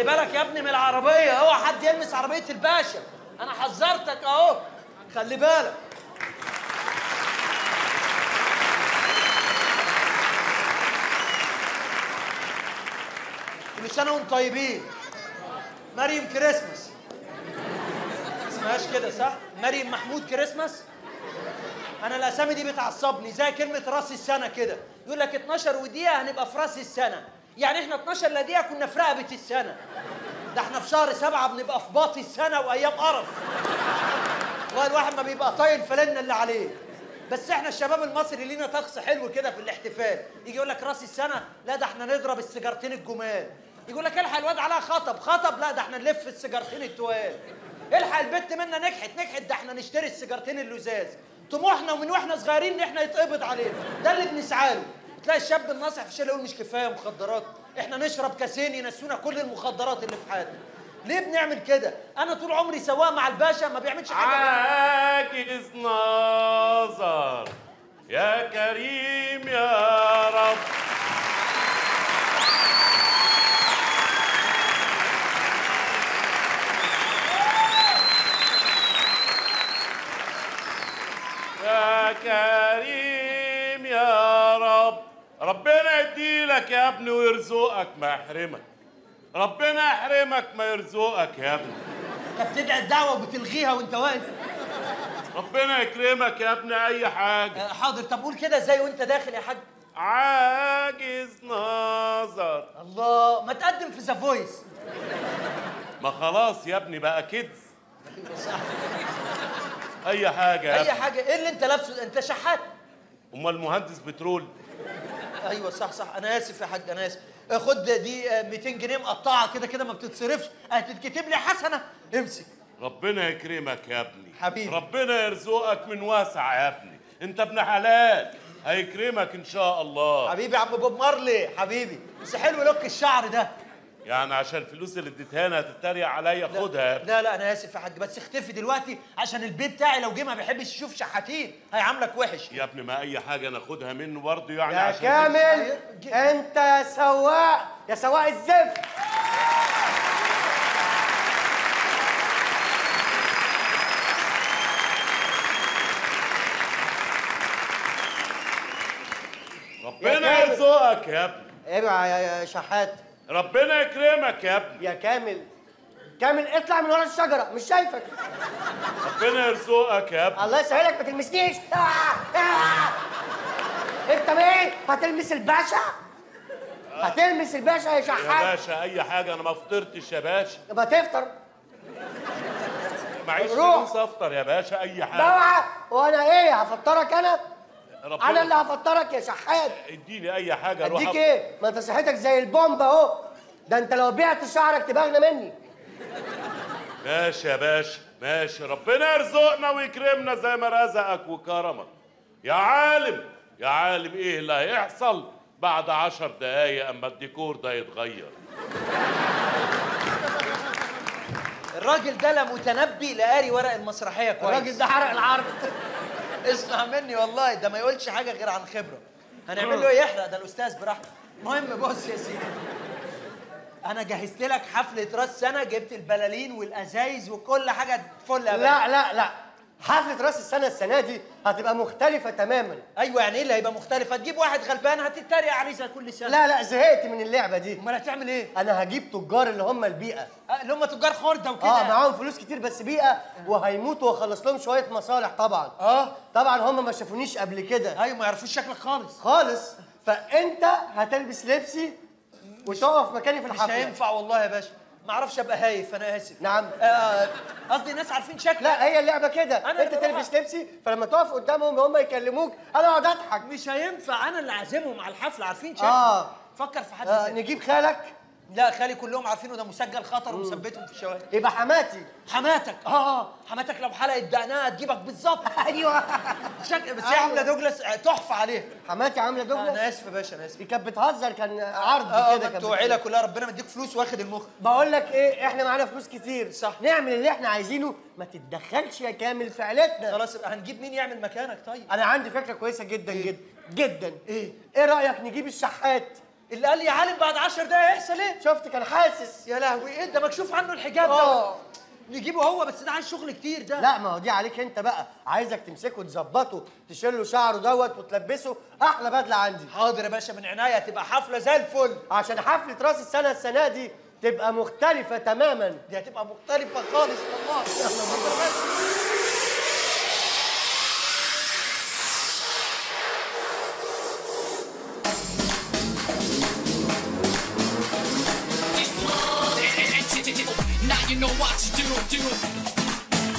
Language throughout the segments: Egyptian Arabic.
خلي بالك يا ابني من العربيه اوعى حد يلمس عربيه الباشا انا حذرتك اهو خلي بالك كل سنه وانتم طيبين مريم كريسماس اسمهاش كده صح مريم محمود كريسماس انا الاسامي دي بتعصبني زي كلمه راس السنه كده يقول لك 12 ودقيقه هنبقى في راس السنه يعني احنا 12 لا دقيقه كنا في رقبه السنه ده احنا في شهر سبعة بنبقى في باطي السنه وايام قرف والله الواحد ما بيبقى طايل الفلنه اللي عليه بس احنا الشباب المصري لينا طقس حلو كده في الاحتفال يجي يقول لك راس السنه لا ده احنا نضرب السيجارتين الجمال يقول لك الحق الواد عليها خطب خطب لا ده احنا نلف السيجارتين التوال الحق البت منا نجحت نجحت ده احنا نشتري السيجارتين اللزاز طموحنا ومن واحنا صغيرين ان احنا يتقبض علينا ده اللي بنسعى له تلاقي الشاب الناصح في الشارع يقول مش كفايه مخدرات احنا نشرب كاسين ينسونا كل المخدرات اللي في حياتنا ليه بنعمل كده انا طول عمري سواق مع الباشا ما بيعملش حاجه عاجز نظر يا كريم يا رب يا كريم يا رب ربنا يديلك يا ابني ويرزقك ما يحرمك ربنا يحرمك ما يرزقك يا ابني انت بتدعي الدعوه وبتلغيها وانت واقف ربنا يكرمك يا ابني اي حاجه آه، حاضر طب قول كده ازاي وانت داخل يا حاج عاجز نظر الله ما تقدم في ذا فويس ما خلاص يا ابني بقى كدز اي حاجه يا اي ابني حاجه ايه اللي انت لابسه انت شحات امال المهندس بترول ايوه صح صح انا اسف يا حاج انا اسف آه، خد دي آه، 200 جنيه مقطعه كده كده ما بتتصرفش هتتكتب لي حسنه امسك ربنا يكرمك يا ابني حبيبي. ربنا يرزقك من واسع يا ابني انت ابن حلال هيكرمك ان شاء الله حبيبي يا عم بوب مارلي حبيبي بس حلو لوك الشعر ده يعني عشان الفلوس اللي اديتها لنا هتتريق عليا لا- خدها يا ابني لا لا انا اسف يا حاج بس اختفي دلوقتي عشان البيت بتاعي لو جه ما بيحبش يشوف شحاتين هيعاملك وحش يا ابني ما اي حاجه ناخدها منه برضه يعني يا عشان كامل انت يا سواق يا سواق الزفت ربنا كامل. يرزقك يا ابني ابعد يا يا شحات ربنا يكرمك يا ابني يا كامل كامل اطلع من ورا الشجره مش شايفك ربنا يرزقك يا ابني الله يسهلك ما تلمسنيش آه آه. انت مين هتلمس الباشا هتلمس الباشا يا يا شحات باشا اي حاجه انا ما فطرتش يا باشا يبقى تفطر معيش روح. فلوس افطر يا باشا اي حاجه اوعى وانا ايه هفطرك انا ربنا انا اللي هفطرك يا شحات اديني اي حاجه اروح اديك أف- ايه ما انت صحتك زي البومب اهو ده انت لو بعت شعرك تبقى اغنى مني ماشي يا باشا ماشي ربنا يرزقنا ويكرمنا زي ما رزقك وكرمك يا عالم يا عالم ايه اللي هيحصل بعد عشر دقايق اما الديكور ده يتغير الراجل ده لا متنبي لا قاري ورق المسرحيه كويس الراجل ده حرق العرض اسمع مني والله ده ما يقولش حاجه غير عن خبره هنعمل له إيه؟ يحرق ده الاستاذ براحته المهم بص يا سيدي انا جهزت لك حفله راس سنه جبت البلالين والازايز وكل حاجه فل يا باشا. لا لا لا حفلة راس السنة السنة دي هتبقى مختلفة تماما ايوه يعني ايه اللي هيبقى مختلف هتجيب واحد غلبان هتتريق عليه زي كل سنه لا لا زهقت من اللعبة دي امال هتعمل ايه أنا هجيب تجار اللي هم البيئة آه، اللي هم تجار خرده وكده اه معاهم فلوس كتير بس بيئة وهيموتوا واخلص لهم شوية مصالح طبعا اه طبعا هم ما شافونيش قبل كده ايوه ما يعرفوش شكلك خالص خالص فأنت هتلبس لبسي وتقف مكاني في مش الحفلة هينفع والله يا باشا ما اعرفش ابقى هايف انا اسف نعم. آه، قصدي الناس عارفين شكلك لا هي اللعبة كده أنا أنت اللي تلبس بروح. لبسي فلما تقف قدامهم هم يكلموك أنا أقعد أضحك مش هينفع انا اللي عازمهم على الحفله عارفين شكلي آه. فكر في حد آه تاني. نجيب خالك لا خالي كلهم عارفينه ده مسجل خطر ومثبتهم في الشوارع يبقى حماتي حماتك اه اه حماتك لو حلقه دقنها هتجيبك بالظبط ايوه شك... بس هي أيوة. عامله دوجلاس آه، تحفه عليها حماتي عامله آه، دوجلاس انا اسف يا باشا انا اسف دي كانت بتهزر كان عرض اه كده آه، كانت انتوا بتقول. عيله كلها ربنا مديك فلوس واخد المخ بقول لك ايه احنا معانا فلوس كتير صح. نعمل اللي احنا عايزينه ما تتدخلش يا كامل في عيلتنا خلاص يبقى هنجيب مين يعمل مكانك طيب انا عندي فكره كويسه جدا جدا جدا إيه؟ ايه رايك نجيب الشحات اللي قال لي يا عالم بعد 10 دقايق هيحصل ايه شفت كان حاسس يا لهوي ايه ده مكشوف عنه الحجاب ده اه نجيبه هو بس ده عايز شغل كتير ده لا ما هو دي عليك انت بقى عايزك تمسكه تظبطه تشيله شعره دوت وتلبسه احلى بدله عندي حاضر يا باشا من عناية تبقى حفلة زي الفل عشان حفله راس السنه السنه دي تبقى مختلفه تماما دي هتبقى مختلفة خالص والله يلا بينا Now you know what to do, do.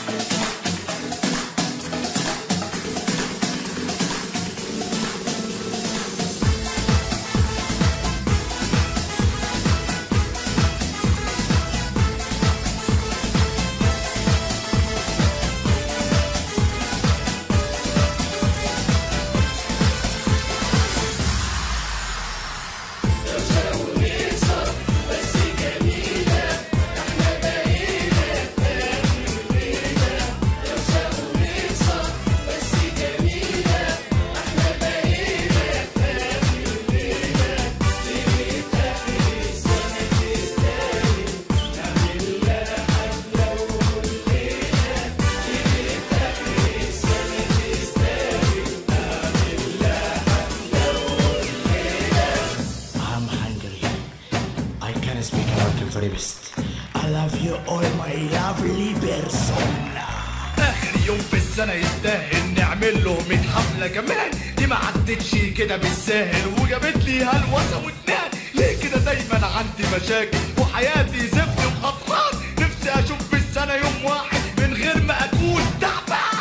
I'm hungry. I can speak American very best. I love you all my lovely persona. اخر يوم في السنة يستاهل نعمل له 100 حفلة كمان دي ما عدتش كده بالساهل وجابت لي هلوسة واتنان ليه كده دايما عندي مشاكل وحياتي زفت وخطران نفسي اشوف في السنة يوم واحد من غير ما اكون تعبان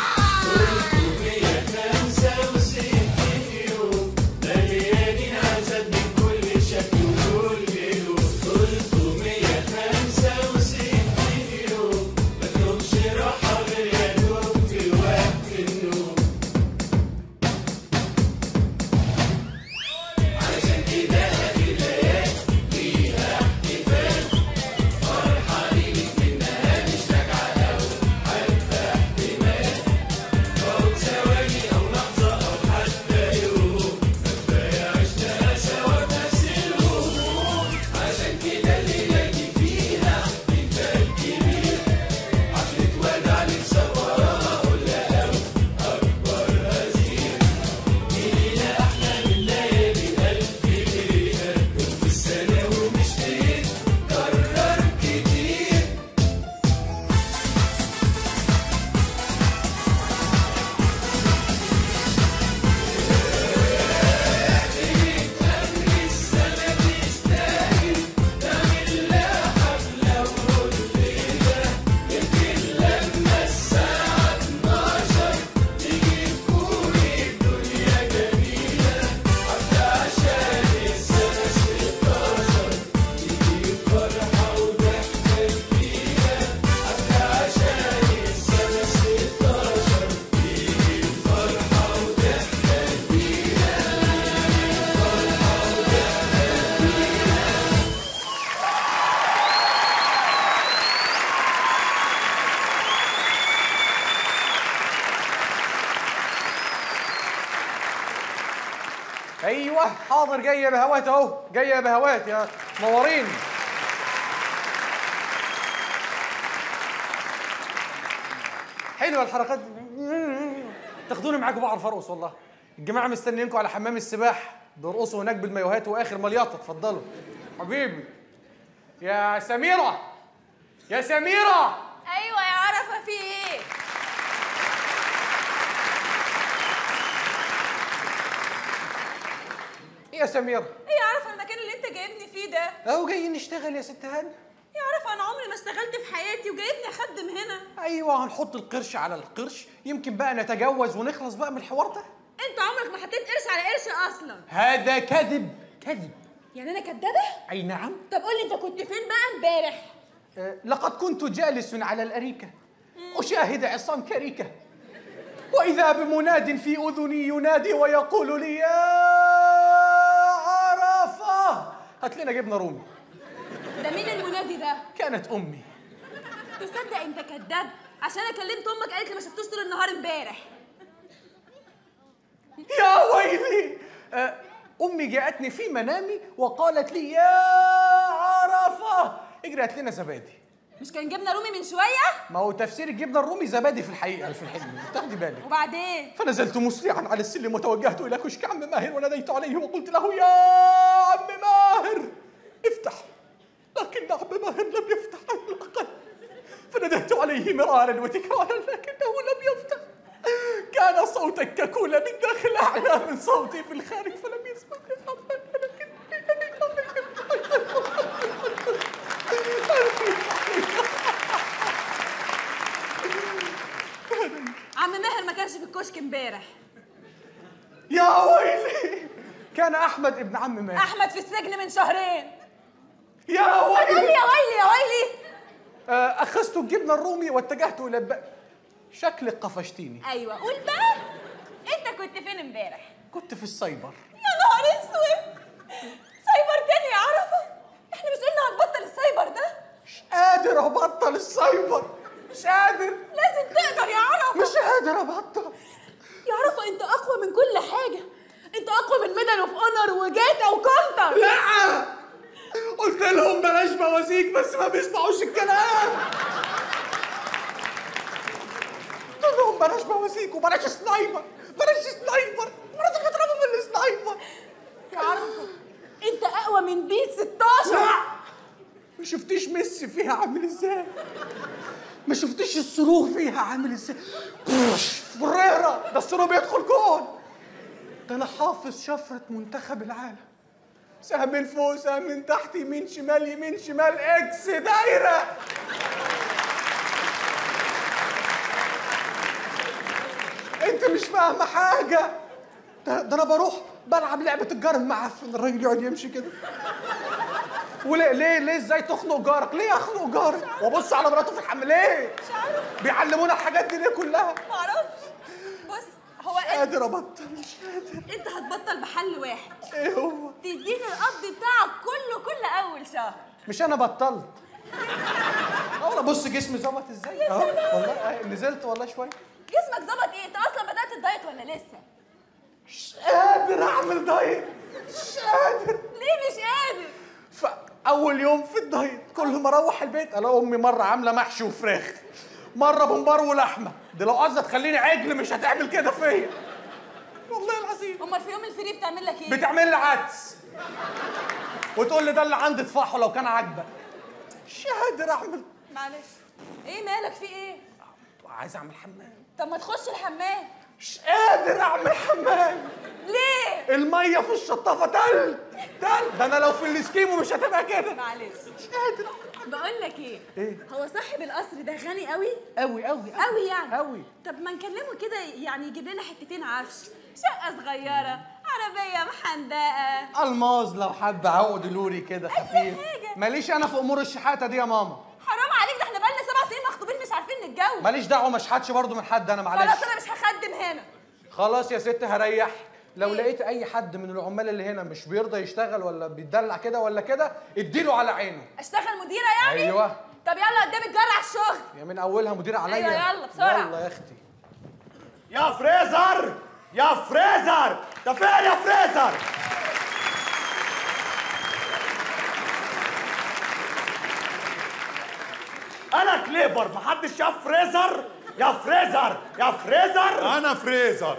ايوه حاضر جايه بهوات اهو جايه بهوات يا منورين حلوه الحركات دي تاخدوني معاكم بعرف ارقص والله الجماعه مستنيينكم على حمام السباح بيرقصوا هناك بالمايوهات واخر مليطه اتفضلوا حبيبي يا سميره يا سميره ايوه يا عرفه في ايه إيه يا سميره ايه يا عرفه المكان اللي انت جايبني فيه ده اهو جايين نشتغل يا ست هاني يا عرفه انا عمري ما اشتغلت في حياتي وجايبني اخدم هنا ايوه هنحط القرش على القرش يمكن بقى نتجوز ونخلص بقى من الحوار ده انت عمرك ما حطيت قرش على قرش اصلا هذا كذب كذب يعني انا كدابه اي نعم طب قول لي انت كنت فين بقى امبارح آه، لقد كنت جالس على الاريكه اشاهد عصام كريكه واذا بمناد في اذني ينادي ويقول لي يا عرفه هات لنا جبنه رومي ده مين المنادي ده كانت امي تصدق انت كداب عشان انا كلمت امك قالت لي ما شفتوش طول النهار امبارح يا ويلي آه، امي جاءتني في منامي وقالت لي يا عرفه اجري هات لنا زبادي مش كان جبنا رومي من شويه ما هو تفسير الجبنه الرومي زبادي في الحقيقه في الحلم تاخدي بالك وبعدين فنزلت مسرعا على السلم وتوجهت الى كشك عم ماهر وناديت عليه وقلت له يا عم ماهر افتح لكن عم ماهر لم يفتح على الاقل فناديت عليه مرارا وتكرارا لكنه لم يفتح كان صوتك ككول من داخل اعلى من صوتي في الخارج فلم يسمع يا عم ماهر عم ماهر ما كانش في الكشك امبارح يا ويلي كان احمد ابن عم ماهر احمد في السجن من شهرين يا قول لي ويلي يا ويلي يا ويلي آه، اخذت الجبنه الرومي واتجهت الى الب... شكلك قفشتيني ايوه قول بقى انت كنت فين امبارح كنت في السايبر يا نهار اسود سايبر تاني يا عرفه احنا مش قلنا هنبطل السايبر ده مش قادر ابطل السايبر مش قادر لازم تقدر يا عرفه مش قادر ابطل يا عرفه انت اقوى من كل حاجه انت اقوى من ميدل اوف اونر وجاتا وكونتر لا قلت لهم بلاش بوازيك بس ما بيسمعوش الكلام قلت لهم بلاش بوازيك وبلاش سنايبر بلاش سنايبر مراتك بتضربوا بالسنايبر يا عرفه انت اقوى من بيس 16 لا ما شفتيش ميسي فيها عامل ازاي ما شفتيش الصاروخ فيها عامل ازاي بوش، فريرة ده الصاروخ بيدخل جون ده انا حافظ شفرة منتخب العالم سهم من فوق سهم من تحت يمين شمال يمين شمال اكس دايرة انت مش فاهمة حاجة ده, ده انا بروح بلعب لعبة الجار المعفن الراجل يقعد يمشي كده وليه ليه ليه ازاي تخنق جارك؟ ليه اخنق جارك؟ وابص على مراته في الحمام ليه؟ مش عارف بيعلمونا الحاجات دي ليه كلها؟ معرفش بص هو مش انت قادر ابطل مش قادر انت هتبطل بحل واحد ايه هو؟ تديني القبض بتاعك كله كل اول شهر مش انا بطلت اهو انا بص جسمي ظبط ازاي اهو والله أهي، نزلت والله شويه جسمك ظبط ايه انت اصلا بدات الدايت ولا لسه مش قادر اعمل دايت مش قادر ليه مش قادر فاول يوم في الدايت كل ما اروح البيت الاقي امي مره عامله محشي وفراخ مره بمبار ولحمه دي لو قصدت تخليني عجل مش هتعمل كده فيا والله العظيم امال في يوم الفري بتعمل لك ايه بتعمل لي عدس وتقول لي ده اللي عندي اطفحه لو كان عاجبك مش قادر اعمل معلش ايه مالك في ايه عايز اعمل حمام طب ما تخش الحمام مش قادر اعمل حمام ليه الميه في الشطافه تل تل ده انا لو في الاسكيمو مش هتبقى كده معلش مش قادر بقول لك ايه إيه؟ هو صاحب القصر ده غني قوي قوي قوي قوي يعني قوي طب ما نكلمه كده يعني يجيب لنا حتتين عفش شقه صغيره عربيه محندقه الماظ لو حد عقد لوري كده خفيف حاجة. ماليش انا في امور الشحاته دي يا ماما حرام عليك ده احنا بقالنا سبع سنين مخطوبين مش عارفين نتجوز ماليش دعوه ما اشحتش برضه من حد انا معلش خلاص انا مش هخدم هنا خلاص يا ست هريح لو إيه؟ لقيت اي حد من العمال اللي هنا مش بيرضى يشتغل ولا بيتدلع كده ولا كده اديله على عينه اشتغل مديره يعني أيوة. طب يلا قدام الجار على الشغل يا من اولها مدير عليا أيوة، يلا بسرعة. يلا يا اختي يا فريزر يا فريزر ده فين يا فريزر انا كليبر محدش شاف فريزر يا فريزر يا فريزر انا فريزر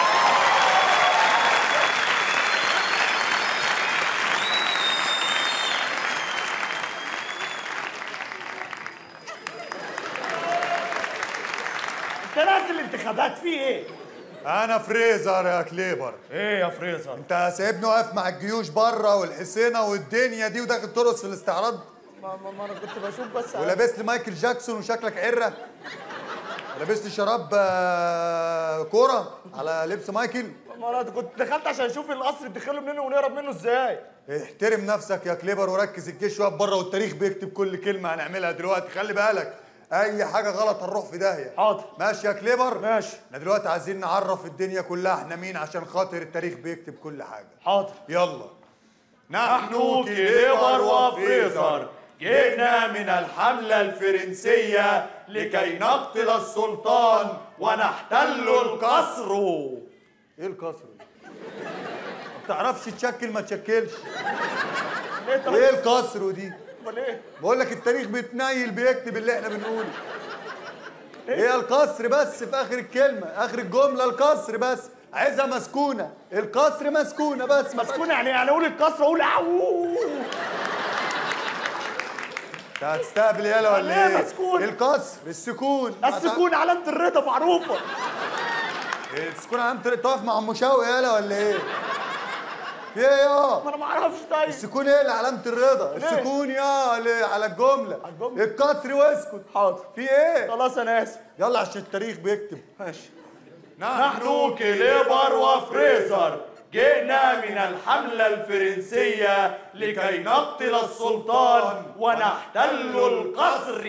انت نازل الانتخابات في ايه انا فريزر يا كليبر ايه يا فريزر انت سايبني واقف مع الجيوش بره والحسينه والدنيا دي وداخل ترقص في الاستعراض ما, ما, ما انا كنت بشوف بس ولابس لي مايكل جاكسون وشكلك عره لابس لي شراب آه، كوره على لبس مايكل ما انا كنت دخلت عشان اشوف القصر بيدخلوا منه ونهرب منه ازاي احترم نفسك يا كليبر وركز الجيش واقف بره والتاريخ بيكتب كل كلمه هنعملها دلوقتي خلي بالك اي حاجه غلط هنروح في داهيه حاضر ماشي يا كليبر ماشي. احنا دلوقتي عايزين نعرف الدنيا كلها احنا مين عشان خاطر التاريخ بيكتب كل حاجه حاضر يلا نحن كليبر وفريزر جئنا من الحملة الفرنسية لكي نقتل السلطان ونحتل القصر ايه القصر ده؟ تعرفش تشكل ما تشكلش ليه طيب؟ ايه الكسر دي امال ايه؟ بقول لك التاريخ بيتنيل بيكتب اللي احنا بنقوله هي الكسر بس في اخر الكلمه اخر الجمله الكسر بس عايزها مسكونه الكسر مسكونه بس مسكونه يعني يعني اقول الكسر اقول اعو انت هتستقبل يالا ولا ليه ايه؟ مسكون؟ الكسر السكون السكون علامه الرضا معروفه إيه، السكون علامة الرضا تقف مع ام شوقي يالا ولا ايه؟ في ايه يا؟ ما انا ما اعرفش طيب السكون ايه اللي علامة الرضا؟ ليه؟ السكون يا اللي على الجملة الجملة. الكسر واسكت حاضر في ايه؟ خلاص انا اسف يلا عشان التاريخ بيكتب ماشي نحن كليبر وفريزر جئنا من الحملة الفرنسية لكي نقتل السلطان ونحتل القصر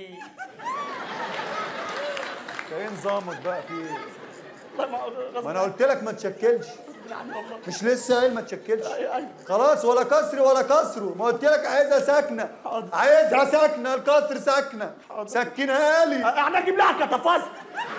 ايه نظامك بقى في ايه؟ والله ما غصب ما انا قلت لك ما تشكلش عني والله مش لسه قايل ما تشكلش أيوة. خلاص ولا كسر ولا كسره ما قلت لك عايزها ساكنه حاضر. عايزها ساكنه الكسر ساكنه حاضر. سكنها لي انا اجيب لها كتفاصيل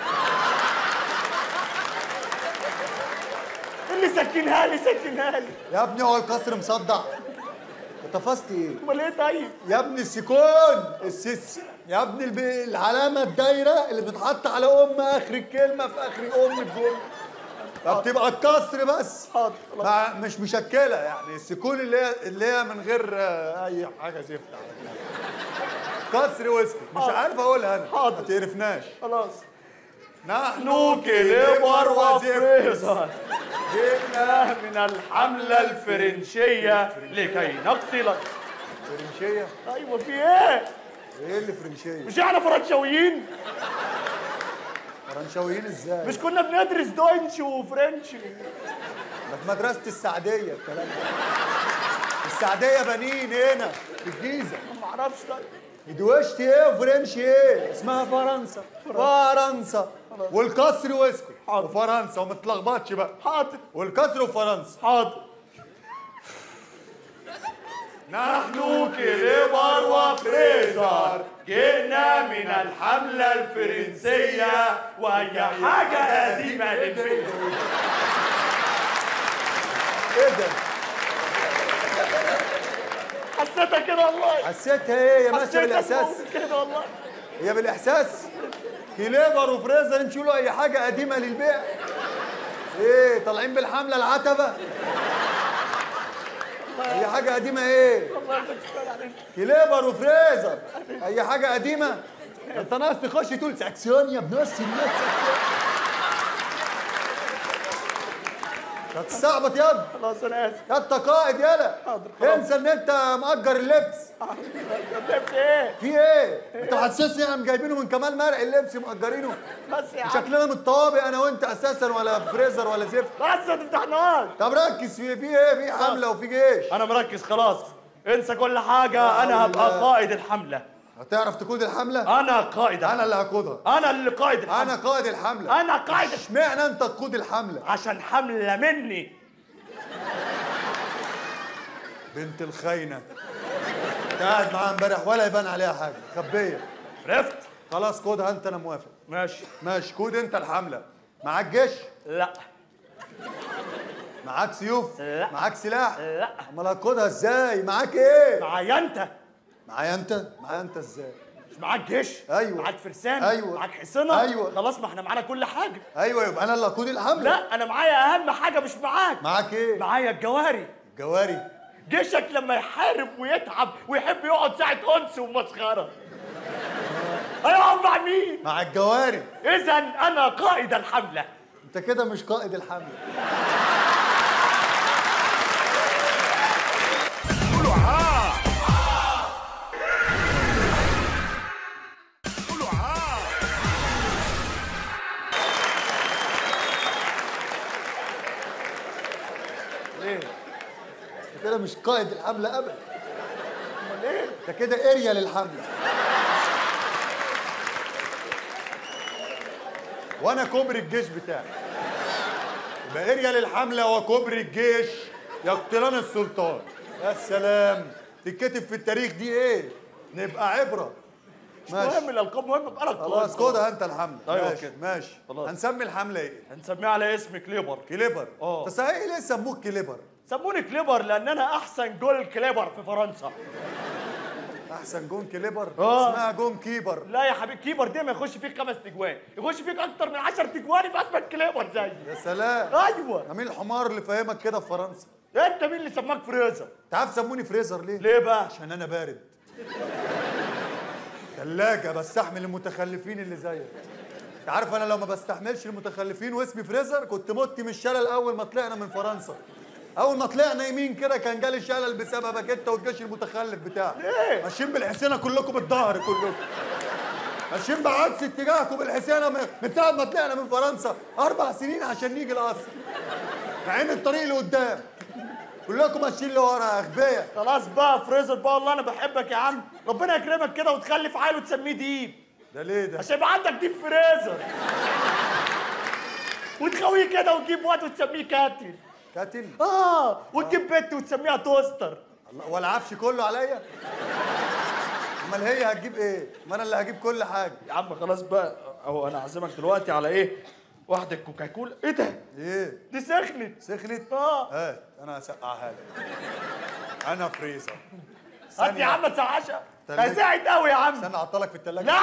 اللي سكنها لي سكنها لي يا ابني هو الكسر مصدع اتفصت ايه امال ايه طيب يا ابني السكون السس يا ابني الب... العلامه الدايره اللي بتتحط على ام اخر الكلمه في اخر ام الجمله فبتبقى الكسر بس حاضر خلاص. مع مش مشكله يعني السكون اللي هي اللي هي من غير آه، اي حاجه زفت على كده. كسر واسكت مش حاضر. عارف اقولها انا حاضر. ما تعرفناش خلاص نحن كليبر وفريزر جئنا جئنا من الحملة الفرنسية لكي نقتل فرنشيه ايوه في ايه؟ ايه اللي فرنشيه مش احنا فرنساويين؟ فرنشاويين ازاي مش كنا بندرس دويتش وفرنش ده في مدرسه السعديه الكلام ده السعديه بنين هنا في الجيزه ما اعرفش طيب دوشت ايه وفرنش ايه اسمها فرنسا فرنسا والكسر واسكت حاضر. وفرنسا وما تلخبطش بقى حاضر والكسر وفرنسا حاضر نحن كليبر وفريزر جئنا من الحملة الفرنسية وهي حاجة قديمة للبيت ايه ده حسيتها كده والله حسيتها ايه يا ماشيه حسيتها بالاحساس كده والله هي بالاحساس كليبر وفريزر انتوا له اي حاجه قديمه للبيع ايه طالعين بالحمله العتبه اي حاجه قديمه ايه الله يرضى عليك كليبر وفريزر اي حاجه قديمه انت ناقص تخش تقول ساكسيون يا ابن نص الناس هتستعبط ياض خلاص انا اسف يا انت قائد يالا حاضر، خلاص. انسى ان انت مأجر اللبس لبس ايه في ايه انت محسسني احنا جايبينه من كمال مرق اللبس مأجرينه بس يا عم شكلنا من الطوابق انا وانت اساسا ولا فريزر ولا زفت بس ما تفتحناش طب ركز في في ايه في حمله وفي جيش انا مركز خلاص انسى كل حاجة انا أعوذ هبقى بالله. قائد الحملة هتعرف تقود الحمله انا قائد انا الحملة. اللي هقودها انا اللي قائد الحملة انا قائد الحمله انا قائد اشمعنى انت تقود الحمله عشان حملة مني بنت الخاينه كنت قاعد معاها امبارح ولا يبان عليها حاجه خبيه عرفت خلاص خدها انت انا موافق ماشي ماشي خد انت الحمله معاك جيش لا معاك سيوف لا. معاك سلاح لا امال هتاخدها ازاي معاك ايه معايا انت معايا انت معايا انت ازاي مش معاك جيش أيوة. معاك فرسان أيوة. معاك حصنة أيوة. خلاص ما احنا معانا كل حاجة ايوه يبقى انا اللي هقود الحمله لا انا معايا اهم حاجة مش معاك معاك ايه معايا الجواري جواري جيشك لما يحارب ويتعب ويحب يقعد ساعة أنس ومسخرة هيقعد مع مين؟ مع الجواري إذا أنا قائد الحملة انت كده مش قائد الحمله ليه؟ انت كده مش قائد الحمله ابدا امال ايه؟ انت كده اريا للحمله وانا كوبري الجيش بتاعي يبقى اريا للحمله وكوبري الجيش يقتلان السلطان يا سلام تتكتب في التاريخ دي ايه نبقى عبره مش ماشي. مهم الالقاب مهم يبقى لك خلاص خدها انت الحمله أيوة ماشي كده. ماشي خلاص. هنسمي الحمله ايه هنسميها على اسم كليبر كليبر اه. بس ايه ليه سموك كليبر سموني كليبر لان انا احسن جول كليبر في فرنسا احسن جون كليبر اه. اسمها جون كيبر لا يا حبيبي كيبر دي ما يخش فيك خمس تجوان يخش فيك اكتر من 10 تجوان يبقى اسمك كليبر زي يا سلام ايوه ده مين الحمار اللي فاهمك كده في فرنسا انت مين اللي سماك فريزر انت عارف سموني فريزر ليه ليه بقى عشان انا بارد ثلاجة بستحمل المتخلفين اللي زيك انت عارف انا لو ما بستحملش المتخلفين واسمي فريزر كنت مت من الشلل اول ما طلعنا من فرنسا اول ما طلعنا يمين كده كان جالي شلل بسببك انت والجيش المتخلف بتاعك ليه؟ ماشيين بالحسينه كلكم بالظهر كلكم ماشيين بعكس اتجاهكم بالحسينه من من ساعه ما طلعنا من فرنسا اربع سنين عشان نيجي القصر مع ان الطريق اللي قدام كلكم ماشيين لورا اغبياء خلاص بقى فريزر بقى والله انا بحبك يا عم ربنا يكرمك كده وتخلف عيل وتسميه ديب ده ليه ده عشان يبقى عندك ديب فريزر وتخويه كده وتجيب واد وتسميه كاتل كاتل اه وتجيب بنت وتسميها توستر الله والعفش كله عليا امال هي هتجيب ايه ما انا اللي هجيب كل حاجه يا عم خلاص بقى اهو انا عازمك دلوقتي على ايه واحدة كوكاكولا ايه ده ايه دي سخنت سخنت اه هات انا هسقعها لك انا فريزر هات يا عم ما تسقعش تلاجة. هساعد قوي يا عم استنى اعطلك في التلاجة لا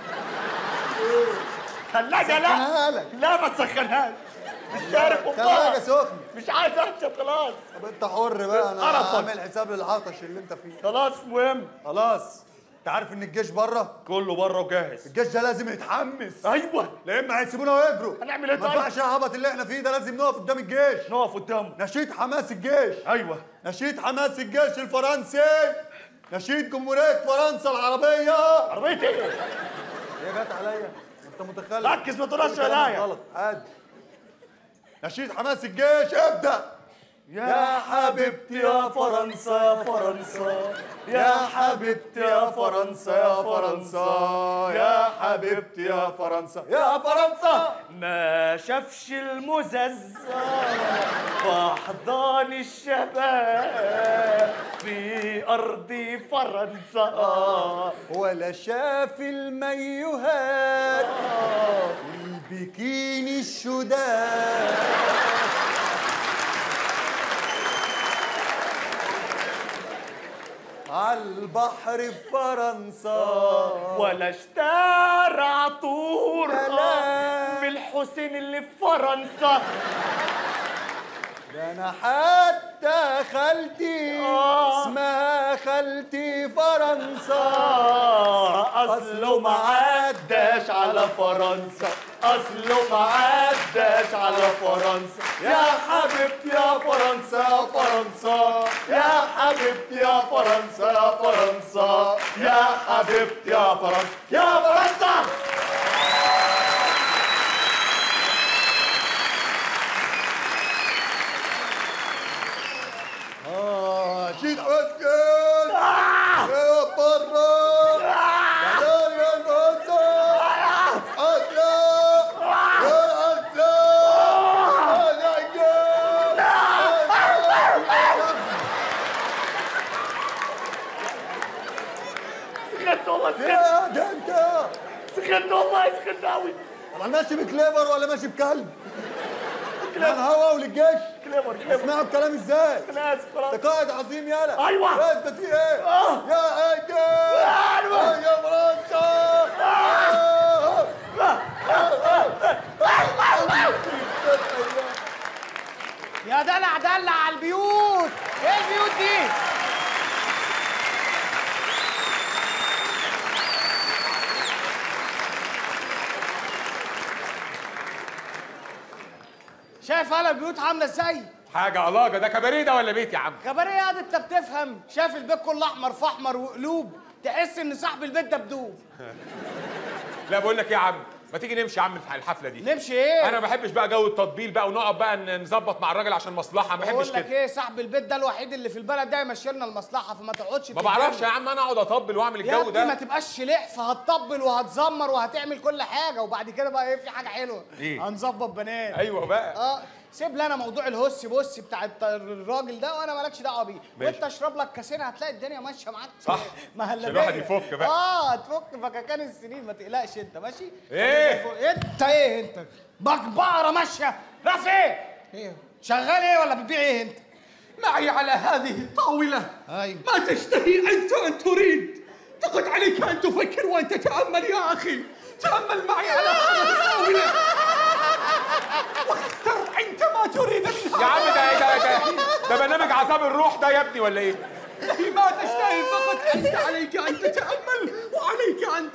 ثلاجة سخنها لا لك. لا ما تسخنهاش مش شارب تلاجة والله سخنة مش عايز اشرب خلاص طب انت حر بقى انا قرفك. هعمل حساب للعطش اللي انت فيه خلاص مهم خلاص انت عارف ان الجيش بره كله بره وجاهز الجيش ده لازم يتحمس ايوه لا اما هيسيبونا ويجروا هنعمل ايه ما طيب؟ ينفعش العبط اللي احنا فيه ده لازم نقف قدام الجيش نقف قدامه نشيد حماس الجيش ايوه نشيد حماس الجيش الفرنسي نشيد جمهورية فرنسا العربية عربية ايه؟ هي جت عليا انت متخلف ركز ما تقولهاش كل كلامك عليا. غلط عادي نشيد حماس الجيش ابدأ يا حبيبتي يا فرنسا يا فرنسا يا حبيبتي يا فرنسا يا فرنسا يا حبيبتي يا فرنسا يا فرنسا ما شافش المزز في احضان الشباب في ارض فرنسا ولا شاف الميوهات البكيني الشداد عالبحر في فرنسا ولا اشترى عطور سلام. من الحسين اللي في فرنسا ده انا حتى خالتي آه. اسمها خالتي فرنسا اصله ما عداش على فرنسا اصله ما عداش على فرنسا يا حبيبتي يا فرنسا يا فرنسا يا حبيبتي يا فرنسا يا فرنسا يا حبيبتي يا فرنسا يا فرنسا اه شيل حسكن يا برا تعال يا فرنسا عسلا يا عسلا سخنت والله سخنت يا ده انت سخنت والله سخنت قوي طبعا ماشي بكليبر ولا ماشي بكلب الهوا وللجيش كليبر كليبر اسمعوا الكلام ازاي انا اسف خلاص انت قائد عظيم يالا أيوة. اثبت في ايه آه. يا ايجي أيوة. يا فرنسا يا دلع دلع على البيوت ايه البيوت دي شايف انا البيوت عامله ازاي حاجه علاقه ده كباريه ده ولا بيت يا عم كباريه يا واد انت بتفهم شايف البيت كله احمر في احمر وقلوب تحس ان صاحب البيت ده بدوب لا بقول لك إيه يا عم ما تيجي نمشي يا عم الحفله دي نمشي ايه؟ انا ما بحبش بقى جو التطبيل بقى ونقعد بقى ن- نظبط مع الراجل عشان مصلحه ما بحبش بقول لك كده ايه صاحب البيت ده الوحيد اللي في البلد ده يمشي لنا المصلحه فما تقعدش ما بعرفش يا عم انا اقعد اطبل واعمل يا الجو ابني ما ده تبقاش شلح فهتطبل وهتزمر وهتعمل كل حاجه وبعد كده بقى ايه في حاجه حلوه إيه؟ هنظبط بنات ايوه بقى اه سيب لي انا موضوع الهس بص بتاع الت- الراجل ده وانا مالكش دعوه بيه ماشي. وانت اشرب لك كاسين هتلاقي الدنيا ماشيه معاك صح. مهلبيه عشان الواحد يفك بقى. اه تفك فككان السنين ما تقلقش انت ماشي ايه انت ايه انت بقره ماشيه رافع ايه ايه شغال ايه ولا بتبيع ايه انت معي على هذه الطاولة ايوه ما تشتهي أنت أن تريد تقعد عليك أن تفكر وأن تتأمل يا أخي تأمل معي على هذه الطاولة واختر أنت ما تريد من يا عم ده ايه ده هذا. ده ده برنامج عذاب الروح ده يا ابني ولا ايه ما تشتهي فقط أنت عليك أن تتأمل وعليك أن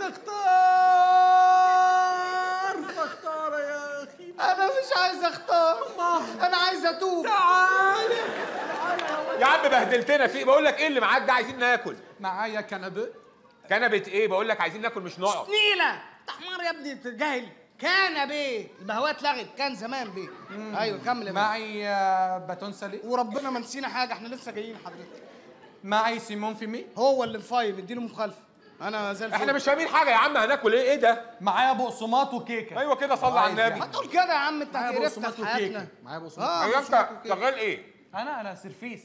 تختار فاختار يا أخي انا مش عايز اختار انا عايز اتوب تعال يا عم بهدلتنا في بقول لك ايه اللي معاك ده عايزين ناكل معايا كنبة كنبه ايه بقول لك عايزين ناكل مش نقعد نيله انت حمار يا ابني انت جاهل كان بيه البهوات اتلغت كان زمان بيه ايوه كمل يا بيه. معي آه، باتون سالي وربنا ما نسينا حاجه احنا لسه جايين حضرتك معي سيمون فيمي هو اللي مفايم اديله مخالفه انا زي الفل احنا مش فاهمين حاجه يا عم هناكل ايه ايه ده معايا بقسماط وكيكه ايوه كده صلي على عايز النبي يعني. هتقول كده يا عم انت معايا هتقرفنا بقسماط في وكيكه حياتنا معايا بقسماط اه ايوه بقسماط انت وكيكة. شغال ايه انا انا سيرفيس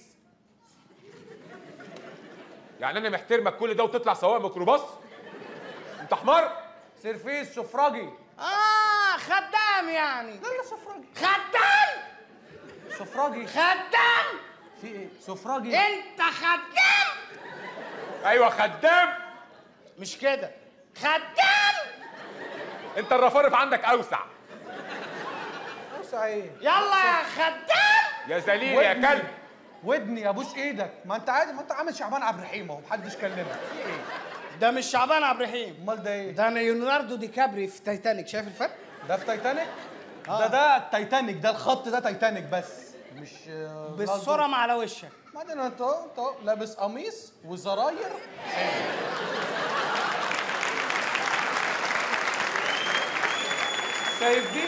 يعني انا محترمك كل ده وتطلع سواق ميكروباص انت حمار سيرفيس سفراجي اه خدام يعني لا لا سفراجي خدام سفراجي خدام في ايه سفراجي انت خدام ايوه خدام مش كده خدام انت الرفارف عندك اوسع اوسع ايه يلا يا خدام يا ذليل يا ودني. كلب ودني ابوس ايدك ما انت عادي ما انت عامل شعبان عبد الرحيم اهو محدش كلمك في ايه ده مش شعبان عبد الرحيم امال ده ايه ده ليوناردو دي كابري في تايتانيك شايف الفرق ده في تايتانيك ده ده التايتانيك ده الخط ده تايتانيك بس مش آه، بالصورة على وشك بعدين انت اهو انت اهو لابس قميص وزراير شايف دي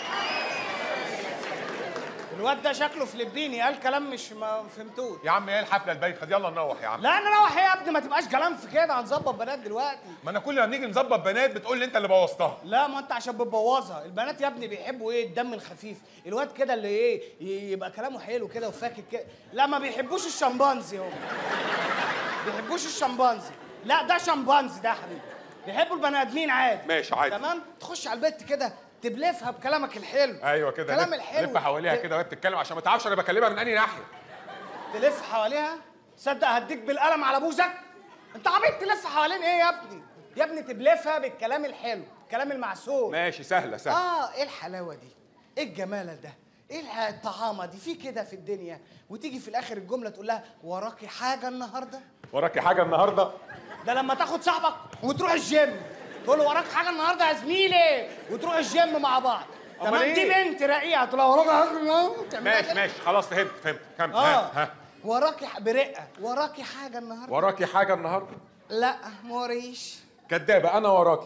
الواد ده شكله فلبيني قال كلام مش ما فهمتوش يا عم ايه الحفله البايخه دي يلا نروح يا عم لا نروح ايه يا ابني ما تبقاش كلام في كده هنظبط بنات دلوقتي ما انا كل ما بنيجي نظبط بنات بتقول لي انت اللي بوظتها لا ما انت عشان بتبوظها البنات يا ابني بيحبوا ايه الدم الخفيف الواد كده اللي ايه ي- يبقى كلامه حلو كده وفاكك كده لا ما بيحبوش الشمبانزي هم بيحبوش الشمبانزي لا ده شمبانزي ده يا حبيبي بيحبوا البني ادمين عادي ماشي عادي تمام تخش على البيت كده تبلفها بكلامك الحلو ايوه كده كلام لف- الحلو لف حواليها ت- كده وهي بتتكلم عشان ما تعرفش انا بكلمها من انهي ناحيه تلف حواليها تصدق هديك بالقلم على بوزك انت عبيط تلف حوالين ايه يا ابني يا ابني تبلفها بالكلام الحلو الكلام المعسول ماشي سهله سهله اه ايه الحلاوه دي ايه الجمال ده ايه الح- الطعامه دي في كده في الدنيا وتيجي في الاخر الجمله تقول لها وراكي حاجه النهارده وراكي حاجه النهارده ده لما تاخد صاحبك وتروح الجيم تقول له وراك حاجه النهارده يا زميلي وتروح الجيم مع بعض أمال تمام دي إيه؟ بنت رقيقه تقول لها وراك حاجه النهارده تعملها ماشي كده. ماشي خلاص فهمت فهمت كمل اه ها ها وراكي ح- برقه وراكي حاجه النهارده وراكي حاجه النهارده لا موريش كدابه انا وراكي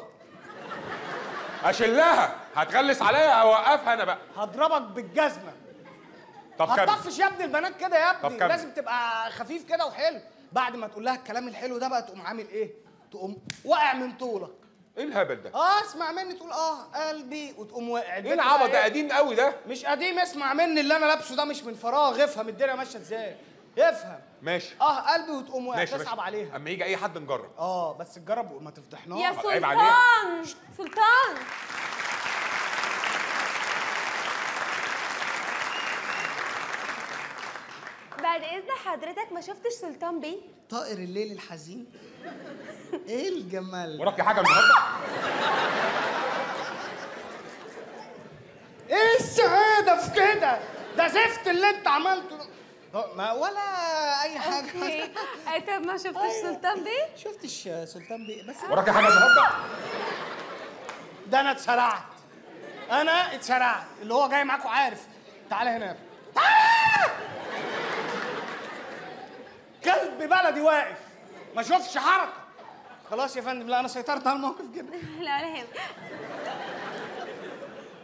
اشلها هتغلس عليا اوقفها انا بقى هضربك بالجزمه طب كمل هتطفش يا ابني البنات كده يا طب ابني كمل. لازم تبقى خفيف كده وحلو بعد ما تقول لها الكلام الحلو ده بقى تقوم عامل ايه تقوم واقع من طولك ايه الهبل ده اه اسمع مني تقول اه قلبي وتقوم واقع ايه العبط ده قديم قوي ده مش قديم اسمع مني اللي انا لابسه ده مش من فراغ افهم الدنيا ماشيه ازاي افهم ماشي اه قلبي وتقوم واقع ماشي تصعب ماشي عليها اما يجي اي حد نجرب اه بس تجرب وما تفضحناش يا عيب عليك. سلطان سلطان بعد اذن حضرتك ما شفتش سلطان بيه طائر الليل الحزين ايه الجمال وراكي حاجه النهارده ايه السعاده في كده ده زفت اللي انت عملته ده. ما ولا اي حاجه اوكي آه، طب ما شفتش سلطان بيه شفتش سلطان بيه بس وراكي حاجه النهارده ده انا اتسرعت انا اتسرعت اللي هو جاي معاكم عارف تعالى هنا يا ابني تعالى! كلب بلدي واقف ما شوفش حركه خلاص يا فندم لا انا سيطرت على الموقف كده لا ولا يهمك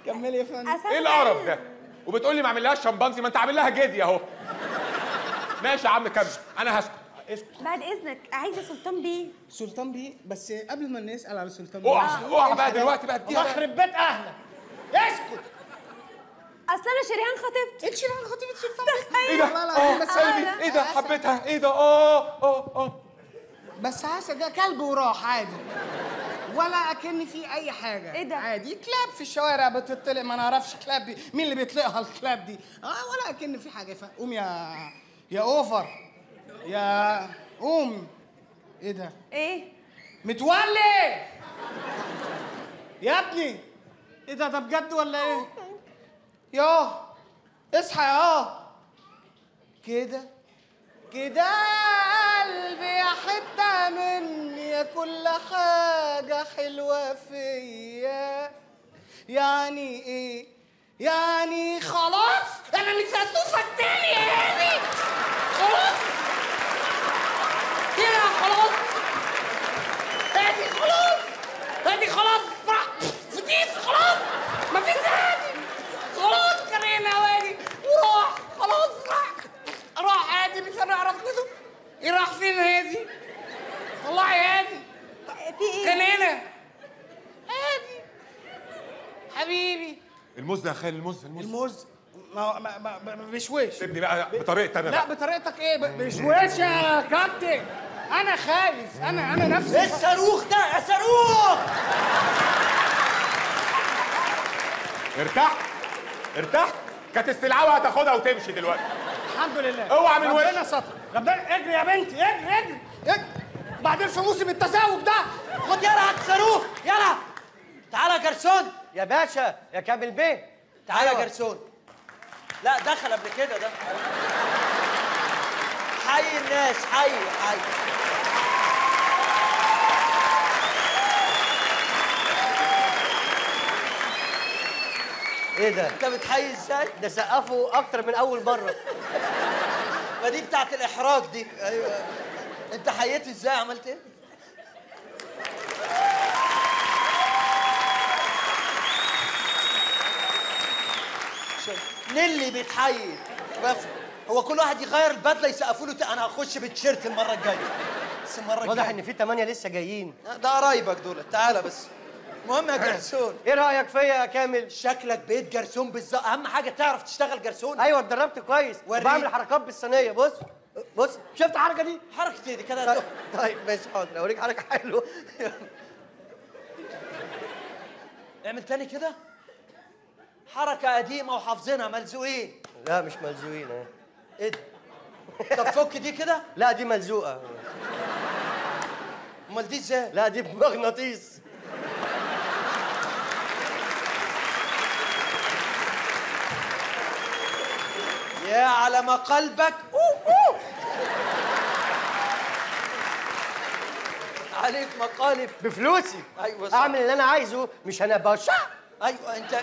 كملي يا فندم ايه القرف ده وبتقول لي ما اعملهاش شمبانزي ما انت عامل لها جدي اهو ماشي يا عم كمل انا هسكت بعد اذنك عايزه سلطان بيه سلطان بيه بس قبل ما نسال على سلطان اوعى بيه اوعى بقى دلوقتي بقى اديها الله بقى. يخرب بيت اهلك اسكت اصل انا شريهان خطيبتي انت شريهان خطيبه سلطان ايه ده لا لا اه بس قلبي ايه ده حبيتها ايه ده اه اه اه بس حاسه ده كلب وراح عادي ولا اكن في اي حاجه إيه ده؟ عادي كلاب في الشوارع بتطلق ما نعرفش كلاب دي مين اللي بيطلقها الكلاب دي اه ولا اكن في حاجه فقوم يا يا اوفر يا قوم ايه ده ايه متولي يا ابني ايه ده ده بجد ولا ايه ياه اصحى يا كده كده يا قلبي يا حتة مني يا كل حاجة حلوة فيا يعني ايه يعني خلاص انا مش هشوفك تاني يا هادي خلاص كده خلاص هادي خلاص هادي خلاص راح فتيس خلاص مفيش هادي خلاص كرينا وادي وراح خلاص راح راح هادي مش هنعرف نزل ايه راح فين هادي والله يا هادي في ايه كان هنا هادي حبيبي الموز ده يا خالي الموز الموز الموز ما ما ما ما- بشويش سيبني بقى بطريقتي انا لا بقى. بطريقتك ايه ب- بشويش يا كابتن انا خايف انا انا نفسي ايه الصاروخ ده يا صاروخ ارتحت ارتحت كانت استلعاوة هتاخدها وتمشي دلوقتي الحمد لله اوعى من وشك. ربنا ستر ربنا اجري يا بنتي اجري اجري اجري بعدين في موسم التزاوج ده خد يلا هات صاروخ يلا تعالى يا جرسون يا باشا يا كامل بيه تعالى يا أيوة. جرسون لا دخل قبل كده ده حي الناس حي حي ايه ده انت بتحيي ازاي؟ ده سقفوا اكتر من اول مره ما دي بتاعت الاحراج دي ايوه انت حييت ازاي عملت ايه؟ شوف، نيلي بيتحيي بفهم هو كل واحد يغير البدله يسقفوا له ت- انا هخش بالتيشيرت المره الجايه بس المره واضح الجايه ان في ثمانيه لسه جايين ده قرايبك دول تعالى بس المهم يا جرسون ايه رايك فيا يا كامل شكلك بقيت جرسون بالظبط اهم حاجه تعرف تشتغل جرسون ايوه اتدربت كويس وريني. وبعمل حركات بالصينيه بص بص شفت الحركه دي حركه ايه دي كده طيب, طيب ماشي حاضر اوريك حركه حلوه اعمل تاني كده حركه قديمه وحافظينها ملزوقين لا مش ملزوقين اهي ايه ده طب فك دي كده لا دي ملزوقه امال دي ازاي لا دي بمغناطيس يا على ما قلبك أوه أوه. عليك مقالب بفلوسي ايوه صح اعمل اللي انا عايزه مش انا باشا ايوه انت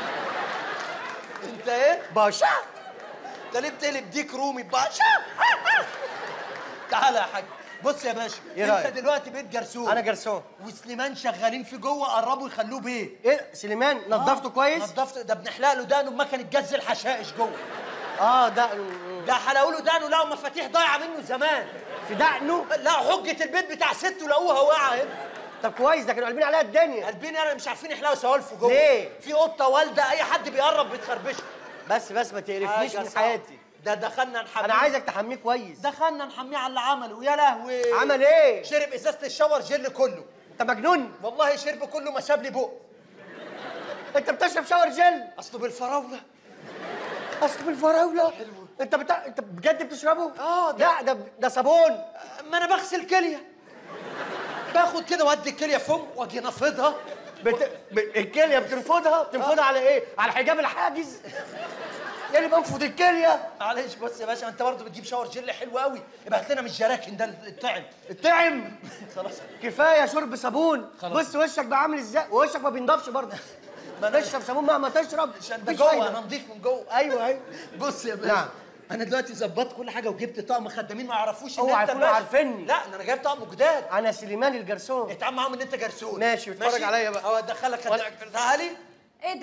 انت ايه باشا انت ليه بتقلب ديك رومي باشا تعالى يا حاج بص يا باشا إيه انت رأيك؟ دلوقتي بيت جرسون انا جرسون وسليمان شغالين في جوه قربوا يخلوه بيه ايه سليمان نظفته كويس نظفت ده بنحلق له دقنه بمكنه جز الحشائش جوه اه ده ده حلقوا له دقنه لقوا مفاتيح ضايعه منه زمان في دقنه لا حجه البيت بتاع سته لقوها واقعه هنا طب كويس ده كانوا قلبين عليها الدنيا قلبين انا مش عارفين يحلقوا سوالفه جوه ليه؟ في قطه والده اي حد بيقرب بتخربشه بس بس ما تقرفنيش حاجة من صعبة. حياتي ده دخلنا نحميه انا عايزك تحميه كويس دخلنا نحميه على اللي عمله يا لهوي عمل ايه شرب ازازه الشاور جل كله انت مجنون والله شرب كله ما ساب لي بق انت بتشرب شاور جل اصله بالفراوله اصل بالفراوله حلو انت بتا... انت بجد بتشربه اه ده لا ده ده صابون ما انا بغسل كليه باخد كده وادي الكليه فم واجي نافضها بت... ب... الكليه بتنفضها بتنفضها على ايه على حجاب الحاجز يعني بنفض الكليه معلش بص يا باشا انت برضه بتجيب شاور جل حلو قوي ابعت لنا من الجراكن ده الطعم الطعم خلاص كفايه شرب صابون خلاص. بص وشك بقى عامل ازاي ووشك ما بينضفش برضه ما أنا- تشرب صابون مهما تشرب عشان ده مفيش جوه فايدة. انا نضيف من جوه ايوه ايوه بص يا باشا نعم. انا دلوقتي ظبطت كل حاجه وجبت طقم خدامين ما يعرفوش ان اوعى انت يكونوا الباشا. عارفيني. لا ده انا جايب طقم جداد انا سليمان الجرسون اتعامل معاهم ان انت جرسون ماشي، واتفرج عليا بقى. اه ادخلك خدام تعالي ايه ده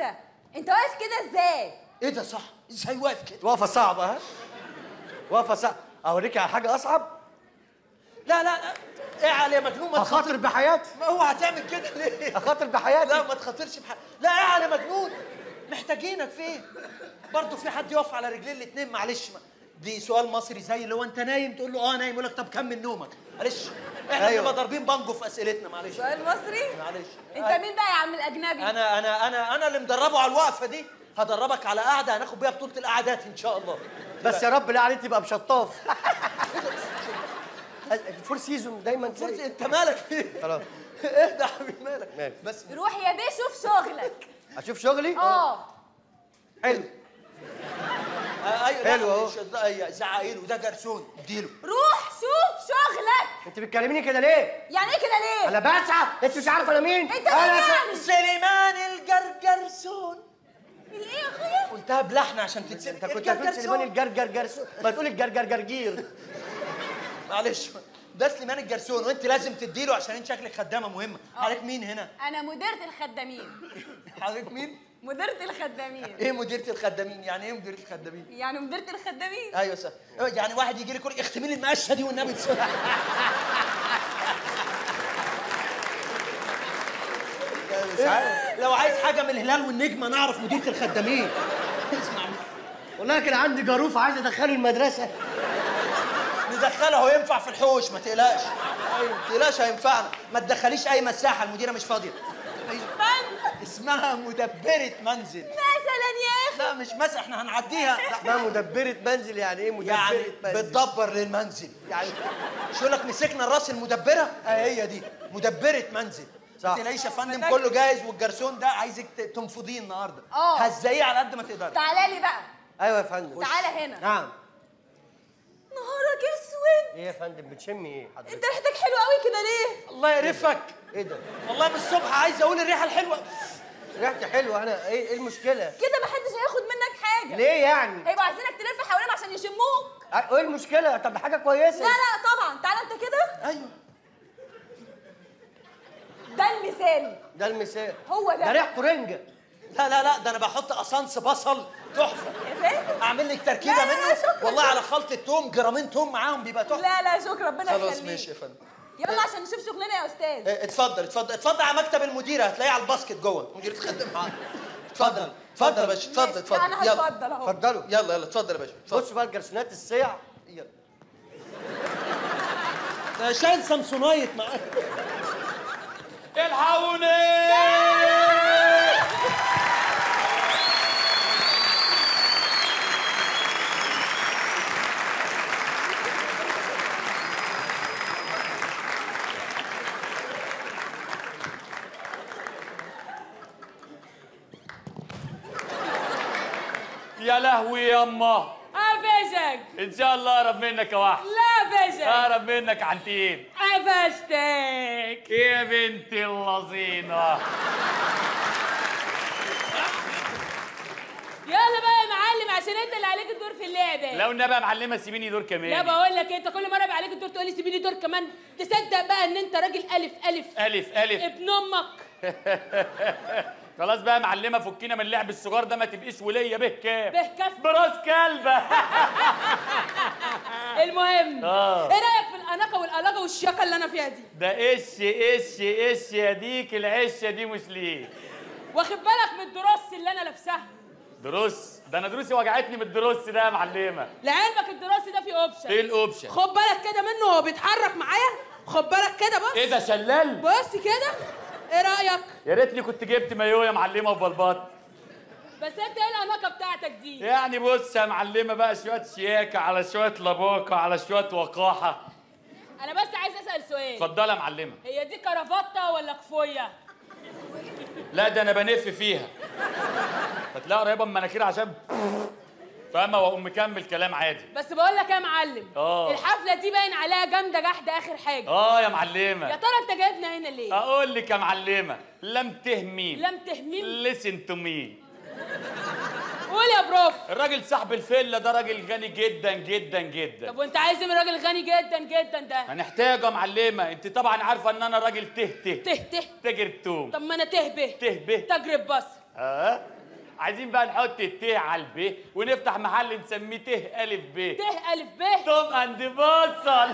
انت واقف كده ازاي ايه ده صح ازاي واقف كده وقفه صعبه ها وقفه صعبه اوريك على حاجه اصعب لا لا لا اعلى يا مجنون ما اخاطر بحياتي ما هو هتعمل كده ليه اخاطر بحياتي لا ما تخاطرش بحاجه لا اعلى يا مجنون محتاجينك فين برضه في حد يقف على رجلين الاثنين معلش ما. دي سؤال مصري زي اللي هو انت نايم تقول له اه نايم يقول لك طب كمل نومك معلش احنا أيوة. بنبقى ضاربين بانجو في اسئلتنا معلش سؤال مصري معلش انت مين بقى يا عم الاجنبي انا انا انا انا اللي مدربه على الوقفه دي هدربك على قعده هناخد بيها بطوله القعدات ان شاء الله بس يا رب لا عليك تبقى بشطاف الفور سيزون دايما فرصة انت مالك فيه خلاص اهدى يا حبيبي مالك ماشي. بس روح يا بيه شوف شغلك اشوف شغلي اه حلو آه، ايوه لا، حلو أهو. مش- ده- أيوة، زعقي له ده جرسون اديله روح شوف شغلك انت بتكلميني كده ليه يعني ايه كده ليه انا بسعى انت مش عارفه انا مين انت انا مين س- يعني سليمان الجرجرسون الايه يا اخويا قلتها بلحن عشان تتسمع انت كنت هتقول سليمان الجرجر جرسون ما تقول الجرجر جرجير معلش ده سليمان الجرسون وانت لازم تديله عشان انت شكلك خدامه مهمه حضرتك مين هنا انا مديرة الخدامين حضرتك مين مديرة الخدامين ايه مديره الخدامين يعني ايه مديره الخدامين يعني مديرة الخدامين ايوه صح يعني واحد يجي لي يقول اختمي لي المقشه دي والنبي تصلي مش عارف لو عايز حاجه من الهلال والنجمه نعرف مديره الخدامين اسمع والله كان عندي جاروف عايز ادخله المدرسه ندخله وينفع في الحوش ما تقلقش ايوه ما تقلقش هينفعنا ما تدخليش اي مساحه المديره مش فاضيه أيوة. اسمها مدبره منزل مثلا يا اخي لا مش مسح احنا هنعديها لا. اسمها مدبره منزل يعني ايه مدبره يعني منزل بتدبر للمنزل يعني مش يقول لك مسكنا الراس المدبره اه هي دي مدبره منزل صح. ما تلاقيش يا فندم كله جاهز والجرسون ده عايزك ت- تنفضيه النهارده اه. هزيه على قد ما تقدري تعالى لي بقى ايوه يا فندم تعالى هنا نعم نهارك اسود ايه يا فندم بتشمي ايه حضرتك انت ريحتك حلوه قوي كده ليه الله يقرفك ايه ده والله من الصبح عايز اقول الريحه الحلوه ريحتي حلوه انا ايه ايه المشكله كده محدش هياخد منك حاجه ليه يعني هيبقوا عايزينك تلف حواليهم عشان يشموك اه، ايه المشكله طب حاجه كويسه لا لا طبعا تعالى انت كده ايوه ده المثال ده المثال هو ده ده ريحته رنجه لا لا لا ده انا بحط اسانس بصل تحفه يا فندم اعمل لك تركيبه لا، لا، لا، منه شكراً. والله على خلطه توم جرامين توم معاهم بيبقى تحفه لا لا شكرا ربنا خلاص يخليك ماشي يا فندم يلا عشان نشوف شغلنا يا استاذ اه، اتفضل اتفضل اتفضل على مكتب المديره هتلاقيه على الباسكت جوه مدير تخدم معاك اتفضل اتفضل يا باشا اتفضل ماشي، اتفضل انا يلا هتفضل اهو اتفضلوا يلا يلا اتفضل يا باشا اتفضل بصوا بقى الجرسونات السيع يلا ده شايل سامسونايت معاك الحقوني يا لهوي يما قفشك ان شاء الله اقرب منك يا واحد لا قفشك اقرب منك عنتيم قفشتك يا بنت اللذينه يلا بقى يا معلم عشان انت اللي عليك الدور في اللعبه لو النبي يا معلمه سيبيني دور كمان لا بقول لك انت كل مره بقى عليك الدور تقول لي سيبيني دور كمان تصدق بقى ان انت راجل الف الف الف الف ابن امك خلاص بقى يا معلمه فكينا من اللعب الصغار ده ما تبقيش وليه به كام به كف براس كلبه المهم آه. ايه رايك في الاناقه والقلاقه والشياكه اللي انا فيها دي ده ايش ايش ايش يا ديك العشه دي مش ليه واخد بالك من الدروس اللي انا لابساها دروس ده انا دروسي وجعتني من الدروس ده يا معلمه لعلمك الدراسي ده فيه اوبشن ايه الاوبشن خد بالك كده منه وهو بيتحرك معايا خد بالك كده بص ايه ده شلال بص كده ايه رايك يا ريتني كنت جبت مايو يا معلمه وبلبط بس انت ايه الاناقه بتاعتك دي يعني بص يا معلمه بقى شويه شياكه على شويه لباقه على شويه وقاحه انا بس عايز اسال سؤال اتفضلي يا معلمه هي دي كرافته ولا كفويه لا ده انا بنف فيها فتلاقي قريبه من مناخيري عشان فاهمه واقوم مكمل كلام عادي بس بقول لك ايه يا معلم اه. الحفله دي باين عليها جامده جحد اخر حاجه اه يا يا معلمه ترى انت جايبنا هنا ليه اقول لك يا معلمه لم تهمين لم تهمين listen to me قول يا بروف الراجل صاحب الفيلا ده راجل غني جدا جدا جدا طب وانت عايز ايه من راجل غني جدا جدا ده هنحتاجه يا معلمه انت طبعا عارفه ان انا راجل ته ته ته ته تاجر توم طب ما انا تهبه تهبه تجرب بصر اه عايزين بقى نحط الت على الب ونفتح محل نسميه ت الف ب ت الف ب توم اند بصل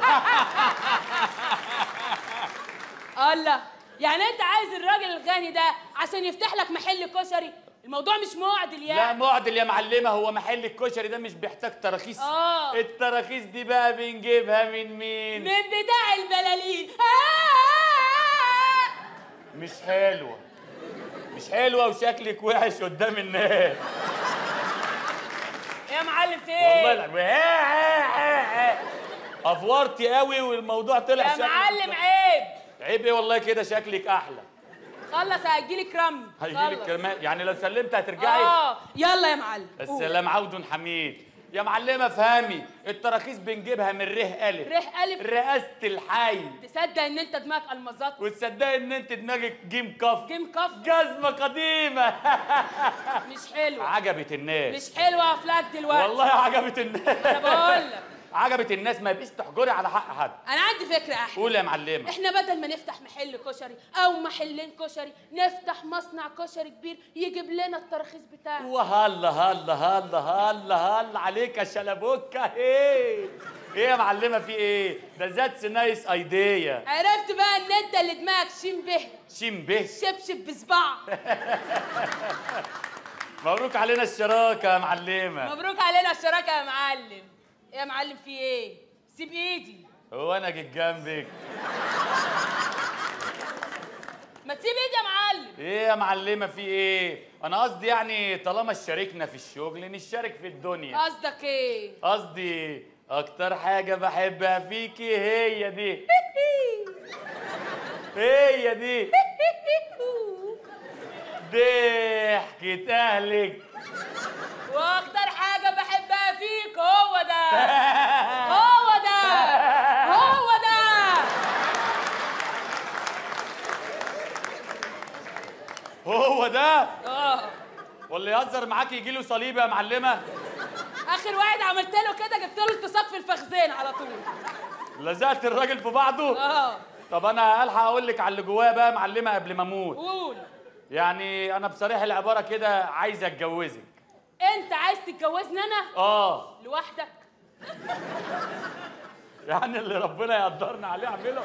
الله يعني انت عايز الراجل الغني ده عشان يفتح لك محل كشري الموضوع مش معدل لا يعني معدل يا معلمه هو محل الكشري ده مش بيحتاج تراخيص اه التراخيص دي بقى بنجيبها من مين من بتاع البلالين مش حلوه مش حلوه وشكلك وحش قدام الناس يا معلم فين والله لا افورتي قوي والموضوع طلع يا شكلك معلم عيب عيب ايه والله كده شكلك احلى خلص هيجيلي كرم هيجيلك خلص. كرمان يعني لو سلمت هترجعي اه يلا يا معلم قول. السلام عود حميد يا معلمه افهمي التراخيص بنجيبها من ره الف ره الف رئاسه الحي تصدق ان انت دماغك المظات وتصدقي ان انت دماغك جيم كف جيم كف جزمه قديمه مش حلوه عجبت الناس مش حلوه افلاك دلوقتي والله عجبت الناس انا بقول لك عجبت الناس ما بيش تحجري على حق حد انا عندي فكره احلى قول يا معلمه احنا بدل ما نفتح محل كشري او محلين كشري نفتح مصنع كشري كبير يجيب لنا التراخيص بتاعه وهلا هلا هلا هلا هلا عليك يا شلبوكه ايه ايه يا معلمه في ايه ده ذاتس نايس ايديا عرفت بقى ان انت اللي دماغك شين به شيم به شبشب بصباع مبروك علينا الشراكه يا معلمه مبروك علينا الشراكه يا معلم يا معلم في ايه سيب ايدي هو انا جيت جنبك ما تسيب ايدي يا معلم ايه يا معلمه في ايه انا قصدي يعني طالما شاركنا في الشغل نشارك في الدنيا قصدك ايه قصدي اكتر حاجه بحبها فيكي هي دي هي دي ضحكة اهلك واكتر حاجه بحبها فيك هو ده هو ده هو ده هو ده اه واللي يهزر معاكي يجي له صليب يا معلمه اخر واحد عملت له كده جبت له التصاق في الفخذين على طول لزقت الراجل في بعضه اه طب انا الحق اقول لك على اللي جوايا بقى يا معلمه قبل ما اموت قول يعني انا بصريح العباره كده عايز اتجوزك انت عايز تتجوزني انا اه لوحدك يعني اللي ربنا يقدرنا عليه اعمله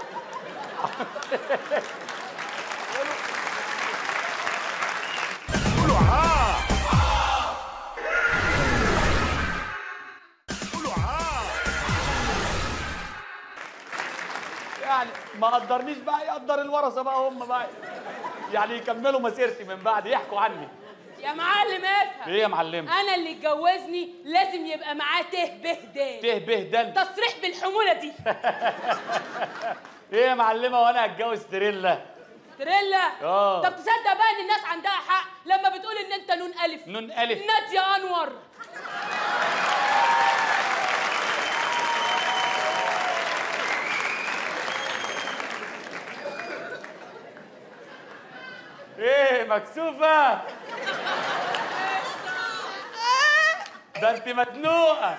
يعني ما قدرنيش بقى يقدر الورثه بقى هم بقى يعني يكملوا مسيرتي من بعد يحكوا عني يا معلم افهم ايه يا معلم انا اللي اتجوزني لازم يبقى معاه ته به دال ته به دل تصريح بالحموله دي ايه يا معلمه وانا هتجوز تريلا تريلا آه. طب تصدق بقى ان الناس عندها حق لما بتقول ان انت نون الف نون الف نادية انور ايه مكسوفه ده انت مزنوقه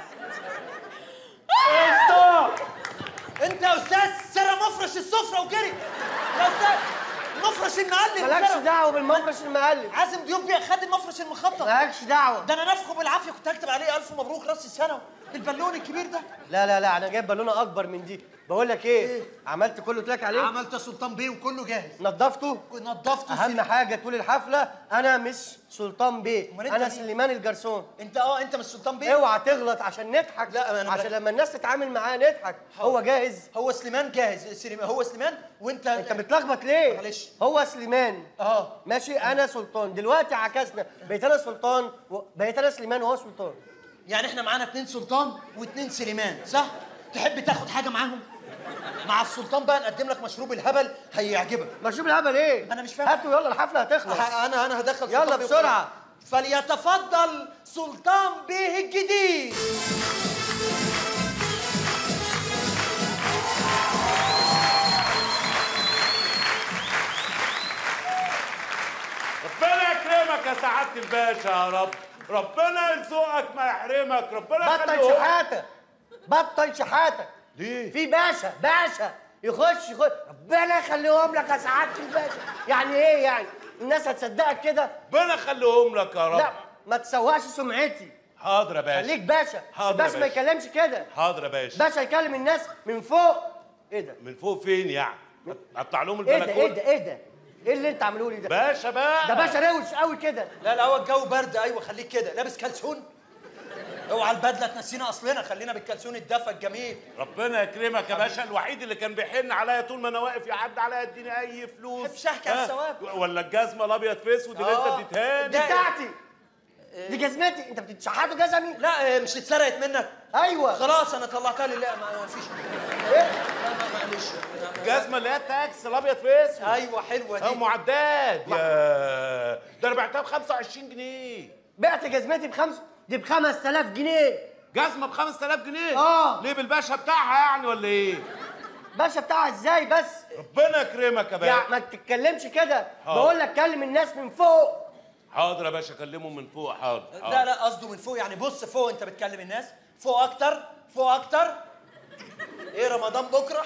قشطه انت يا استاذ سرق مفرش السفره وجري يا استاذ مفرش المقلب مالكش سرق. دعوه بالمفرش المقلب عازم ضيوف بيه خد المفرش المخطط مالكش دعوه ده انا نفخه بالعافيه كنت هكتب عليه الف مبروك راس السنه البالون الكبير ده لا لا لا انا جايب بالونه اكبر من دي بقول لك ايه عملت كل اللي قلت لك عليه عملت سلطان بيه وكله جاهز نظفته نظفته اهم حاجه طول الحفله انا مش سلطان بيه أمال أنت انا مين؟ سليمان الجرسون انت اه انت مش سلطان بيه اوعى تغلط عشان نضحك لا، أنا عشان بلا- لما الناس تتعامل معاه نضحك هو جاهز هو سليمان جاهز سليمان هو سليمان وانت انت بتلخبط ليه معلش هو سليمان اه ماشي انا سلطان دلوقتي عكسنا بقيت انا سلطان و... بقيت انا سليمان وهو سلطان يعني احنا معانا اتنين سلطان واتنين سليمان صح تحب تاخد حاجه معاهم مع السلطان بقى نقدم لك مشروب الهبل هيعجبك مشروب الهبل ايه انا مش فاهم هاتوا يلا الحفله هتخلص انا انا هدخل يلا سلطان بيه بسرعة. فليتفضل سلطان بيه الجديد ربنا يكرمك يا سعاده الباشا يا رب ربنا يرزقك ما يحرمك ربنا بطل يخليهولك. شحاته بطل شحاته ليه؟ في باشا باشا يخش يخش ربنا يخليهم لك يا سعاده الباشا يعني ايه يعني الناس هتصدقك كده ربنا يخليهم لك يا رب لا ما تسوقش سمعتي حاضر يا باشا خليك باشا حاضر يا الباشا ما باشا. يكلمش كده حاضر يا باشا باشا يكلم الناس من فوق ايه ده من فوق فين يعني اطلع لهم ايه ده البلكونه ايه ده ايه ده ايه اللي انت عامله لي ده باشا بقى ده باشا روش قوي كده لا لا هو الجو برد ايوه خليك كده لابس كلسون اوعى البدله تنسينا اصلنا خلينا بالكلسون الدفى الجميل ربنا يكرمك يا باشا الوحيد اللي كان بيحن عليا طول ما انا واقف يعدي عليا اديني اي فلوس محبش أحكي على ها؟ الثواب. ولا الجزمه الابيض في اسود اللي آه. انت اديتها دي لي بتاعتي دي جزمتي انت بتتشحته جزمي لا آه، مش اتسرقت منك ايوه خلاص انا طلعتها لي لا ما ما فيش ايه لا ما معلش الجزمه اللي هي التاكس الابيض في اسود ايوه حلوه اه دي معدات يا ده انا بعتها ب 25 جنيه بعت جزمتي بخمس دي ب 5000 جنيه جزمه ب 5000 جنيه اه ليه بالباشا بتاعها يعني ولا ايه باشا بتاعها ازاي بس ربنا يكرمك يا يعني باشا ما تتكلمش كده حاضر. بقول لك كلم الناس من فوق حاضر يا باشا كلمهم من فوق حاضر لا حاضر. لا قصده من فوق يعني بص فوق انت بتكلم الناس فوق اكتر فوق اكتر ايه رمضان بكره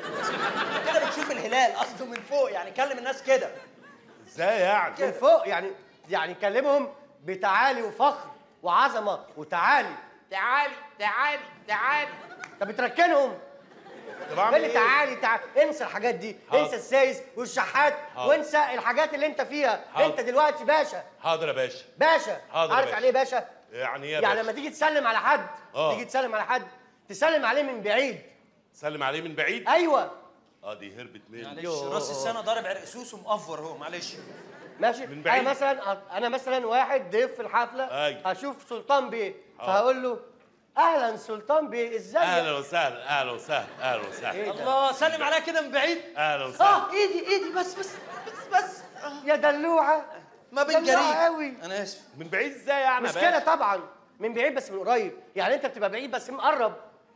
كده بتشوف الهلال قصده من فوق يعني كلم الناس كده ازاي يعني من فوق يعني يعني كلمهم بتعالي وفخر وعظمه وتعالي تعالي تعالي تعالي انت بتركنهم طب اعمل اللي ايه تعالي تعالي انسى الحاجات دي حاضر. انسى السايس والشحات حاضر. وانسى الحاجات اللي انت فيها حاضر. انت دلوقتي باشا حاضر يا باشا باشا حاضر يا عارف باشا. يعني ايه باشا يعني ايه يا يعني باشا لما تيجي تسلم على حد آه. تيجي تسلم على حد تسلم عليه من بعيد سلم عليه من بعيد ايوه اه دي هربت مني معلش راس السنه ضارب عرق سوس ومقفر هو معلش ماشي من بعيد. انا مثلا انا مثلا واحد ضيف في الحفله أيوة. هشوف سلطان بيه آه. فهقول له اهلا سلطان بيه ازيك اهلا وسهلا اهلا وسهلا اهلا وسهلا إيه ده؟ الله سلم عليا كده من بعيد اهلا وسهلا اه ايدي ايدي بس بس بس بس آه. يا دلوعه ما بين دلوعة جريء قوي انا اسف من بعيد ازاي يعني يا مش كده باشا طبعا من بعيد بس من قريب يعني انت بتبقى بعيد بس مقرب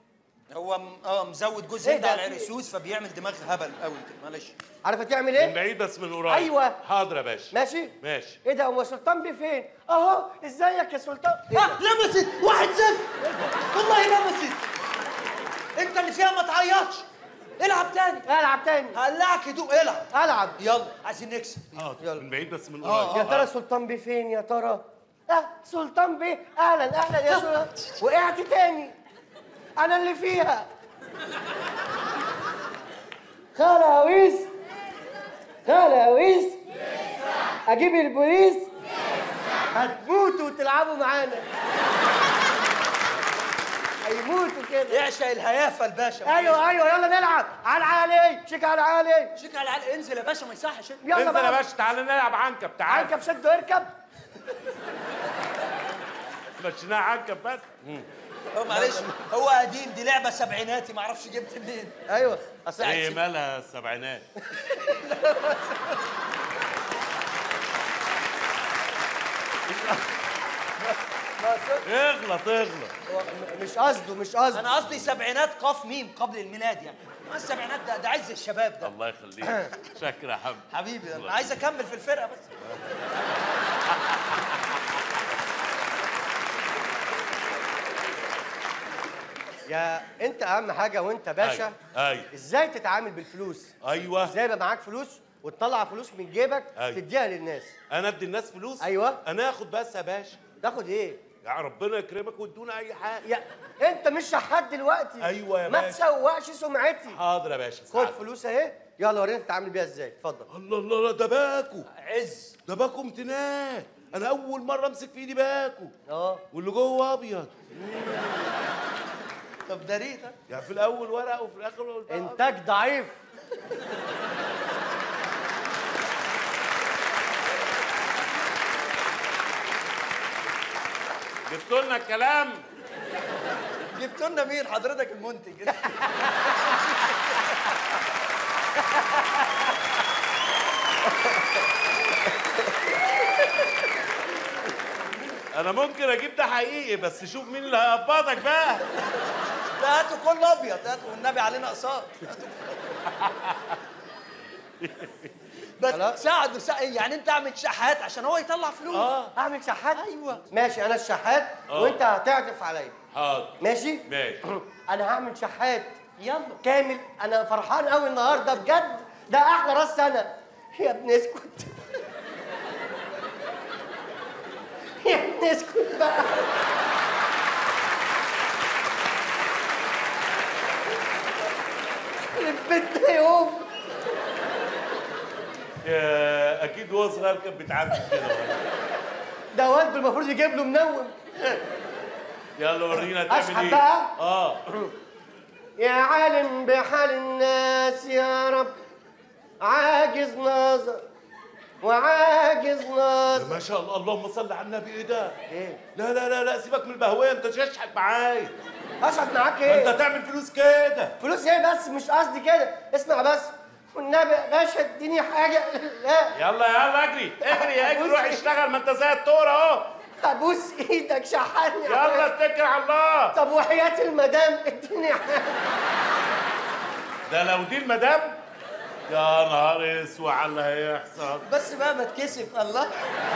هو م- اه مزود جوز إيه هند ده؟ على العرق سوس فبيعمل دماغ هبل قوي كده معلش عارف هتعمل من ايه بعيد بس من قريب أيوة. حاضر يا باشا ماشي ماشي ايه ده هو سلطان بيه فين اهو ازيك يا سلطان إيه اه ده؟ لمست واحد صفر والله لمست انت اللي فيها ما تعيطش العب تاني العب تاني هقلعك هدوء العب العب يلا عايزين نكسب حاضر من بعيد بس من آه، قريب يا ترى سلطان بيه فين يا ترى اه سلطان بيه اهلا اهلا يا سلطان وقعت تاني انا اللي فيها خالة عويس خالة عويس اجيب البوليس هتموتوا وتلعبوا معانا هيموتوا كده يعشق الهيافه الباشا ايوه ايوه يلا نلعب على العالي شيك على العالي شيك على العقل انزل يا باشا ما يصحش يلا انزل يا بقى باشا تعالى نلعب عنكب تعالى عنكب شد واركب مشيناها عنكب بس هو معلش هو قديم دي لعبه سبعيناتي ما اعرفش جبت منين ايوه اصل ايه مالها السبعينات اغلط اغلط هو م- مش قصده مش قصده انا قصدي سبعينات قاف ميم قبل الميلاد يعني ما السبعينات ده ده عز الشباب ده الله يخليك شكرا يا حبيبي حبيبي انا عايز اكمل في الفرقه بس يا انت اهم حاجه وانت باشا ايوه ايوه ازاي تتعامل بالفلوس ايوه ازاي يبقى معاك فلوس وتطلع فلوس من جيبك أيوة. تديها للناس انا ادي الناس فلوس ايوه انا اخد بس يا باشا تاخد ايه يا ربنا يكرمك وادونا اي حاجه يا انت مش شحات دلوقتي أيوة يا ما باشا. تسوقش سمعتي حاضر يا باشا خد سعادتك. فلوس اهي يلا ورينا تتعامل بيها ازاي اتفضل الله الله الله ده باكو عز ده باكو امتنان انا اول مره امسك في ايدي باكو اه واللي جوه ابيض طب ده ريت يعني في الاول ورق وفي الاخر والباقي أبيض. انتاج ضعيف جبتوا لنا الكلام جبت لنا مين حضرتك المنتج انا ممكن اجيب ده حقيقي بس شوف مين اللي هيقبضك بقى ده هاتوا كله ابيض هاتوا والنبي علينا اقساط بس ساعدوا سا... يعني انت اعمل شحات عشان هو يطلع فلوس اه اعمل شحات ايوه ماشي انا الشحات آه. وانت هتعطف عليا حاضر ماشي ماشي انا هعمل شحات يلا كامل انا فرحان قوي النهارده بجد ده احلى راس سنه يا ابني اسكت يا ابني اسكت بقى البنت ده يوم يا اكيد وهو صغير كان بيتعذب كده ده والده المفروض يجيب له منوم يلا ورينا تعمل أشحت ايه بقى؟ اه يا عالم بحال الناس يا رب عاجز نظر وعاجز نظر ما شاء الله اللهم صل على النبي ايه ده ايه لا لا لا لا سيبك من البهويه انت تشحت معايا اشحت معاك ايه انت تعمل فلوس كده فلوس ايه بس مش قصدي كده اسمع بس والنبي يا باشا اديني حاجه لا يلا يلا اجري اجري اجري أبوس روح إيه؟ اشتغل ما انت زي الطور اهو ابوس ايدك شحني يلا اتكل على الله طب وحياه المدام اديني حاجه ده لو دي المدام يا نهار اسود على اللي هيحصل بس بقى ما تكسف الله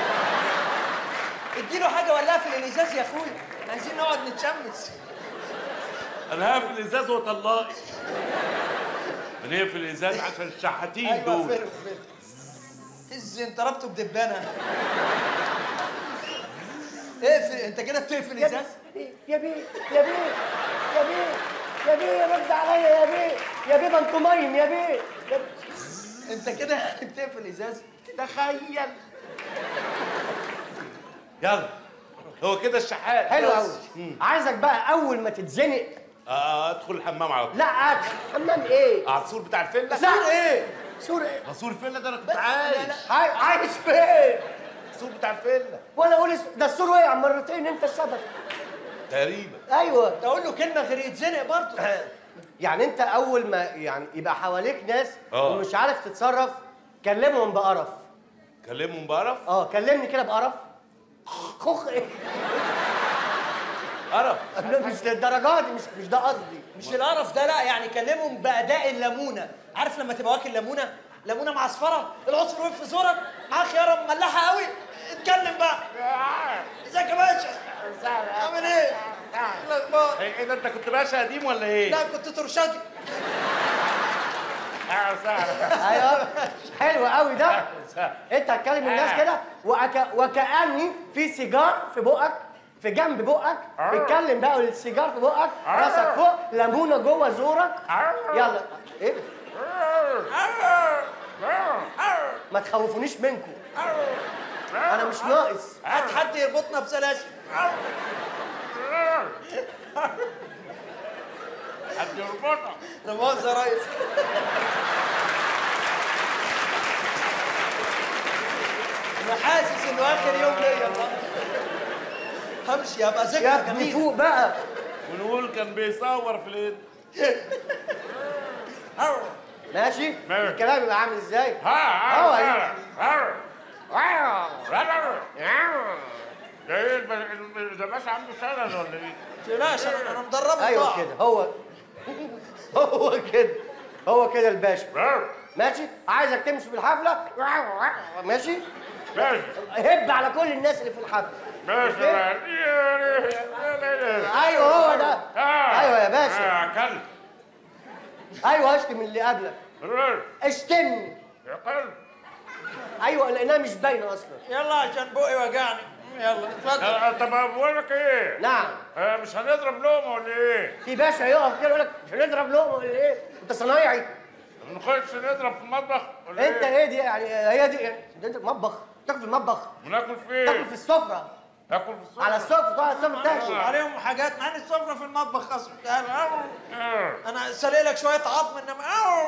اديله حاجه ولا في الازاز يا اخويا عايزين نقعد نتشمس انا هقفل الازاز واطلقك بنقفل الازاز عشان الشحاتين ايوه دول فين فين از انت ربطه بدبانه اقفل انت كده بتقفل ازاز يا بيه يا بيه يا بيه يا بيه رد عليا يا بيه يا بيه ده انتوا مايم يا بيه يا بيه. انت كده بتقفل ازاز تخيل يلا هو كده الشحات حلو بس. قوي عايزك بقى اول ما تتزنق آه ادخل الحمام على طول لا أدخل. حمام ايه على السور بتاع الفيلا لا ايه سور ايه على سور الفيلا ده انا كنت عايش عاي- عايش فين السور بتاع الفيلا وانا اقول اس- ده السور وقع مرتين انت السبب تقريبا ايوه تقول له كلمه غير يتزنق برضه يعني انت اول ما يعني يبقى حواليك ناس اه. ومش عارف تتصرف كلمهم بقرف كلمهم بعرف اه كلمني كده بقرف خخ ايه قرف لا، مش للدرجه دي مش مش ده قصدي مش القرف ده لا يعني كلمهم باداء الليمونه عارف لما تبقى واكل ليمونه ليمونه معصفره العصفر وقف في زورك معاه خياره مملحه قوي اتكلم بقى ازيك يا باشا عامل ايه؟ إيه الاخبار؟ ايه ده انت كنت باشا قديم ولا ايه؟ لا كنت ترشدي اهلا وسهلا ايوه حلو قوي ده انت هتكلم الناس كده وأك... وكاني في سيجار في بقك في جنب بقك اتكلم بقى السيجار في بقك راسك فوق ليمونه جوه زورك يلا ايه ما تخوفونيش منكم انا مش ناقص هات حد يربطنا بسلاسل حد يربطها لا مؤاخذة يا ريس انا حاسس انه اخر يوم ليا همشي ابقى يا ذكرى ابني جميل فوق بقى ونقول كان بيصور في الايد ماشي ماشي. الكلام يبقى عامل ازاي ها هو ها أيوة. ده ايه الب- ده باشا عنده شلل ولا ايه؟ تقلقش انا انا مدربه ايوه طاعة. كده هو هو كده هو كده الباشا ماشي عايزك تمشي في الحفله ماشي ماشي هب على كل الناس اللي في الحفله ماشي أوكي؟ ايوه هو ده ايوه يا باشا اه كلب ايوه اشتم اللي قبلك اشتمني يقل ايوه لانها مش باينه اصلا يلا عشان بقي وجعني يلا اتفضل طب بقول لك ايه؟ نعم آه، مش هنضرب لقمه ولا ايه؟ في باشا يقف كده يقول لك مش هنضرب لقمه ولا ايه انت صنايعي نخش نضرب في المطبخ ولا انت ايه دي يعني هي دي انت مطبخ تاكل في المطبخ وناكل تاكل فين؟ في السفره ناكل في الصبح على السفره تقعد على السفره معلش تاكل عليهم حاجات مع ان السفره في المطبخ اصلا تعالى آه. انا سالق لك شويه عظم انما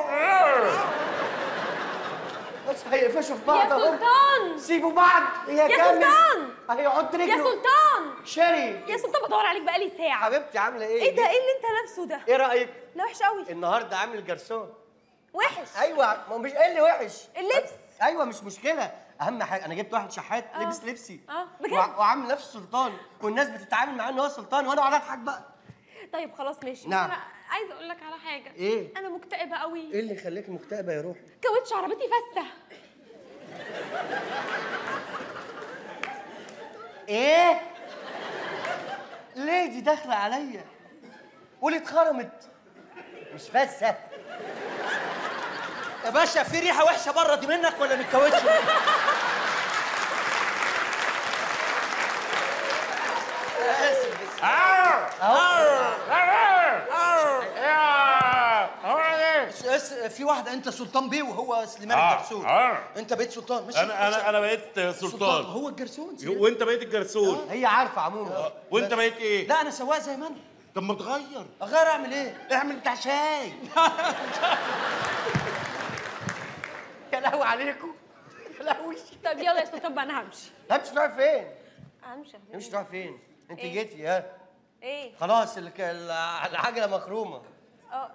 بس هيقفشوا في بعض يا أهو. سلطان سيبوا بعض يا يا كامل سلطان هيحط رجله يا سلطان شيري يا سلطان بدور عليك بقالي ساعة حبيبتي عامله ايه ايه ده ايه اللي انت لابسه ده؟ ايه رايك لا وحش قوي النهارده عامل جرسون وحش ايوه ما هو مش ايه اللي وحش اللبس ايوه مش مشكله اهم حاجه انا جبت واحد شحات آه. لبس لبسي اه بجد وع- وعامل نفسه سلطان والناس بتتعامل معاه ان هو سلطان وانا اقعد اضحك بقى طيب خلاص ماشي بس نعم. انا عايزه اقول لك على حاجه ايه انا مكتئبه قوي ايه اللي يخليكي مكتئبه يا روحي كاوتش عربيتي فسه ايه ليه دي داخله عليا قولي اتخرمت مش فاسه يا باشا في ريحه وحشه بره دي منك ولا من الكاوتش بس في واحده انت سلطان بيه وهو سليمان آه، الجرسون آه. انت بقيت سلطان مش انا انا انا بقيت سلطان هو الجرسون وانت بقيت الجرسون هي عارفه عموما وانت بقيت ايه لا انا سواق زي ما انا طب ما تغير اغير اعمل ايه اعمل بتاع شاي يا لهوي عليكم يا لهوي طب يلا يا سلطان بقى انا همشي همشي تروحي فين؟ همشي همشي تروحي فين؟ انت إيه؟ جيتي ها ايه خلاص الك- الع- العجله مخرومه اه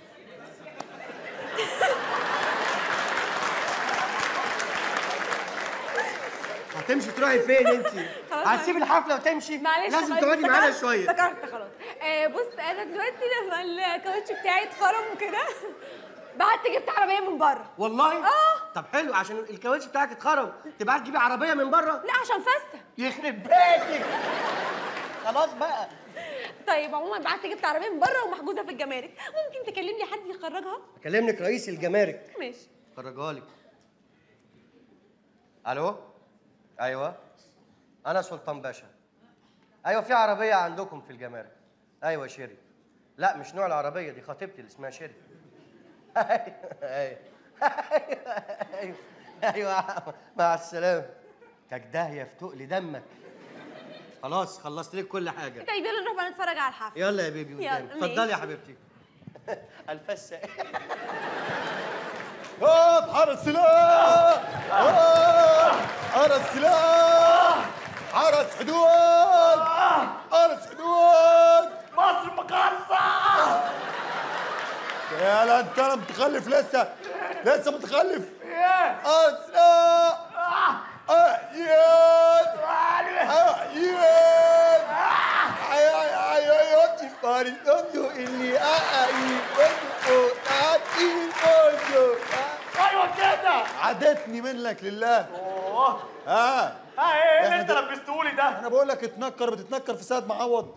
هتمشي تروحي فين انت؟ خلاص هتسيب الحفله وتمشي؟ معلش لازم خلاص، تقعدي معانا افتكرت- شويه افتكرت خلاص آه بص انا دلوقتي لما الكاوتش بتاعي اتخرم وكده بعت جبت عربيه من بره والله؟ اه طب حلو عشان الكاوتش بتاعك اتخرم تبقى تجيبي عربيه من بره؟ لا عشان فسه يخرب بيتك خلاص بقى طيب عموما بعت جبت عربيه من بره ومحجوزه في الجمارك ممكن تكلم لي حد يخرجها اكلمك رئيس الجمارك ماشي خرجها لك الو ايوه انا سلطان باشا ايوه في عربيه عندكم في الجمارك ايوه شيري لا مش نوع العربيه دي خطيبتي اللي اسمها شيري ايوه ايوه ايوه مع السلامه كجداهيه في تقل دمك خلاص خلصت لك كل حاجه طيب يلا نروح بقى نتفرج على الحفله يلا يا بيبي يلا، قدام اتفضلي يا ماشي. حبيبتي الفسه هوب حرس سلاح هوب حرس سلاح حرس حدود حرس حدود مصر مقصة يا لا انت انا متخلف لسه لسه متخلف ايه اسلاح اياد اياد اياد فارس انظر اللي اقاي انظر انظر ايوه كده عدتني منك لله اوه ها ها ايه اللي إحنا انت دل- لبستهولي ده انا بقول لك اتنكر بتتنكر في سعد معوض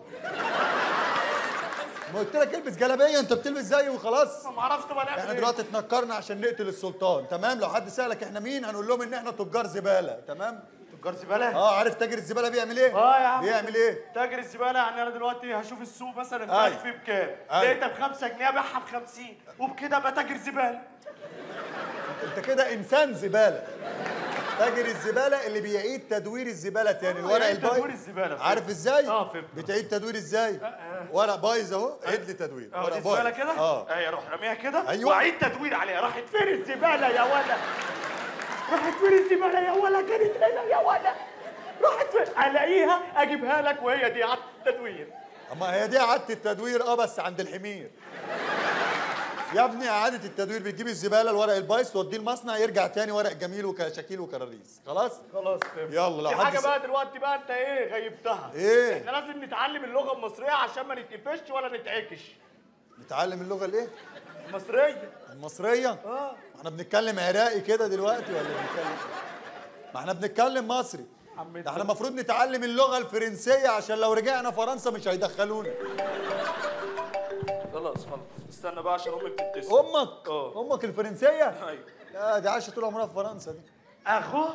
ما قلت لك البس جلابيه انت بتلبس زيي وخلاص ما عرفت بقى نعمل احنا ايه. دلوقتي اتنكرنا عشان نقتل السلطان تمام لو حد سالك احنا مين هنقول لهم ان احنا تجار زباله تمام تجار زباله اه عارف تاجر الزباله بيعمل ايه اه يا عم بيعمل ايه تاجر الزباله يعني انا دلوقتي هشوف السوق مثلا أيوة. الفراخ فيه بكام أيوة. لقيتها ب 5 جنيه ابيعها ب 50 وبكده ابقى تاجر زباله انت كده انسان زباله تاجر الزباله اللي بيعيد تدوير الزباله تاني الورق يعيد البايظ تدوير الزبالة، فهمت. عارف ازاي اه فهمت. بتعيد تدوير ازاي ورق بايظ اهو عيد لي تدوير اه ورق دي زباله بايظ. كده اه اهي اروح راميها كده أيوة. واعيد تدوير عليها راحت فين الزباله يا ولا راحت فين الزباله يا ولا كانت هنا يا ولا راحت فين الاقيها اجيبها لك وهي دي على التدوير اما هي دي اعاده التدوير اه بس عند الحمير يا ابني اعاده التدوير بتجيب الزباله الورق البايظ توديه المصنع يرجع تاني ورق جميل وكشاكيل وكراريس خلاص خلاص فهمت يلا لو في حد حاجه س- بقى دلوقتي بقى انت ايه غيبتها ايه احنا لازم نتعلم اللغه المصريه عشان ما نتقفش ولا نتعكش نتعلم اللغه الايه المصريه المصريه اه ما احنا بنتكلم عراقي كده دلوقتي ولا بنتكلم ما احنا بنتكلم مصري ده احنا المفروض نتعلم اللغه الفرنسيه عشان لو رجعنا فرنسا مش هيدخلونا خلاص خلاص استنى بقى عشان امك تتصل امك اه امك الفرنسيه ايوه لا دي عايشه طول عمرها في فرنسا دي اخو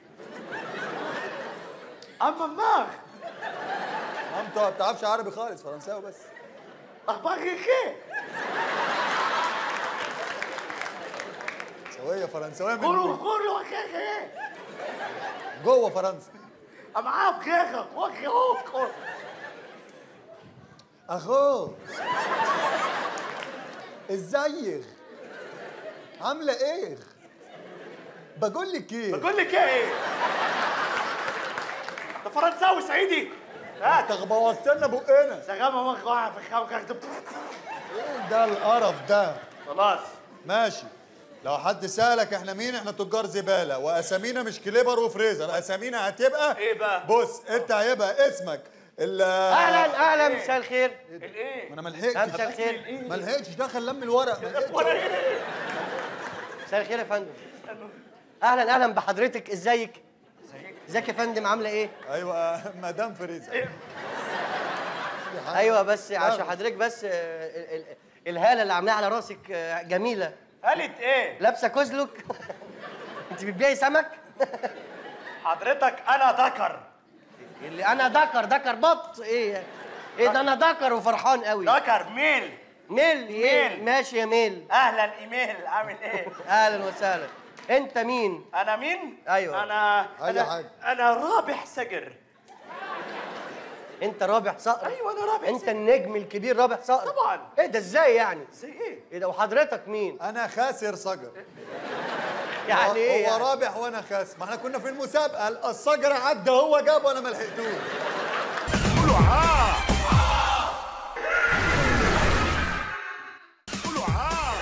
اما ماخ مامته ما بتعرفش عربي خالص فرنساوي بس اخبار خير سويه فرنساويه من قولوا جوه قولوا خير جوه فرنسا معاه خيخه وخيخه اخوه ازيك عامله ايه بقول لك ايه بقول لك ايه ده فرنساوي صعيدي انت بوظت لنا بقنا سغامه مخ واحد في خام ايه ده القرف ده خلاص ماشي لو حد سالك احنا مين احنا تجار زباله واسامينا مش كليبر وفريزر اسامينا هتبقى ايه بقى بص انت هيبقى اسمك ال اهلا اهلا مساء الخير الايه ما انا ما لا، لحقتش مساء الخير ما لحقتش دخل لم الورق ما لحقتش مساء الخير يا فندم اهلا اهلا بحضرتك ازيك ازيك يا فندم عامله ايه ايوه مدام فريزر ايوه بس عشان حضرتك بس آه، ال- ال- الهاله اللي عاملاها على راسك آه، جميله قالت ايه لابسه كزلك انت بتبيعي سمك حضرتك انا ذكر اللي انا دكر دكر بط ايه ايه ده انا دكر وفرحان قوي ذكر ميل ميل ايه ميل. ماشي يا ميل اهلا ايميل عامل ايه اهلا وسهلا انت مين انا مين أيوة. انا أي انا حاجة. انا رابح سجر انت رابح صقر ايوه انا رابح انت النجم الكبير رابح صقر طبعا ايه ده ازاي يعني زي ايه ايه ده وحضرتك مين انا خاسر صقر يعني هو- ايه هو يعني؟ رابح وانا خاسر ما احنا كنا في المسابقه الصقر عدى هو جاب وانا ما لحقتوش قولوا ها قولوا ها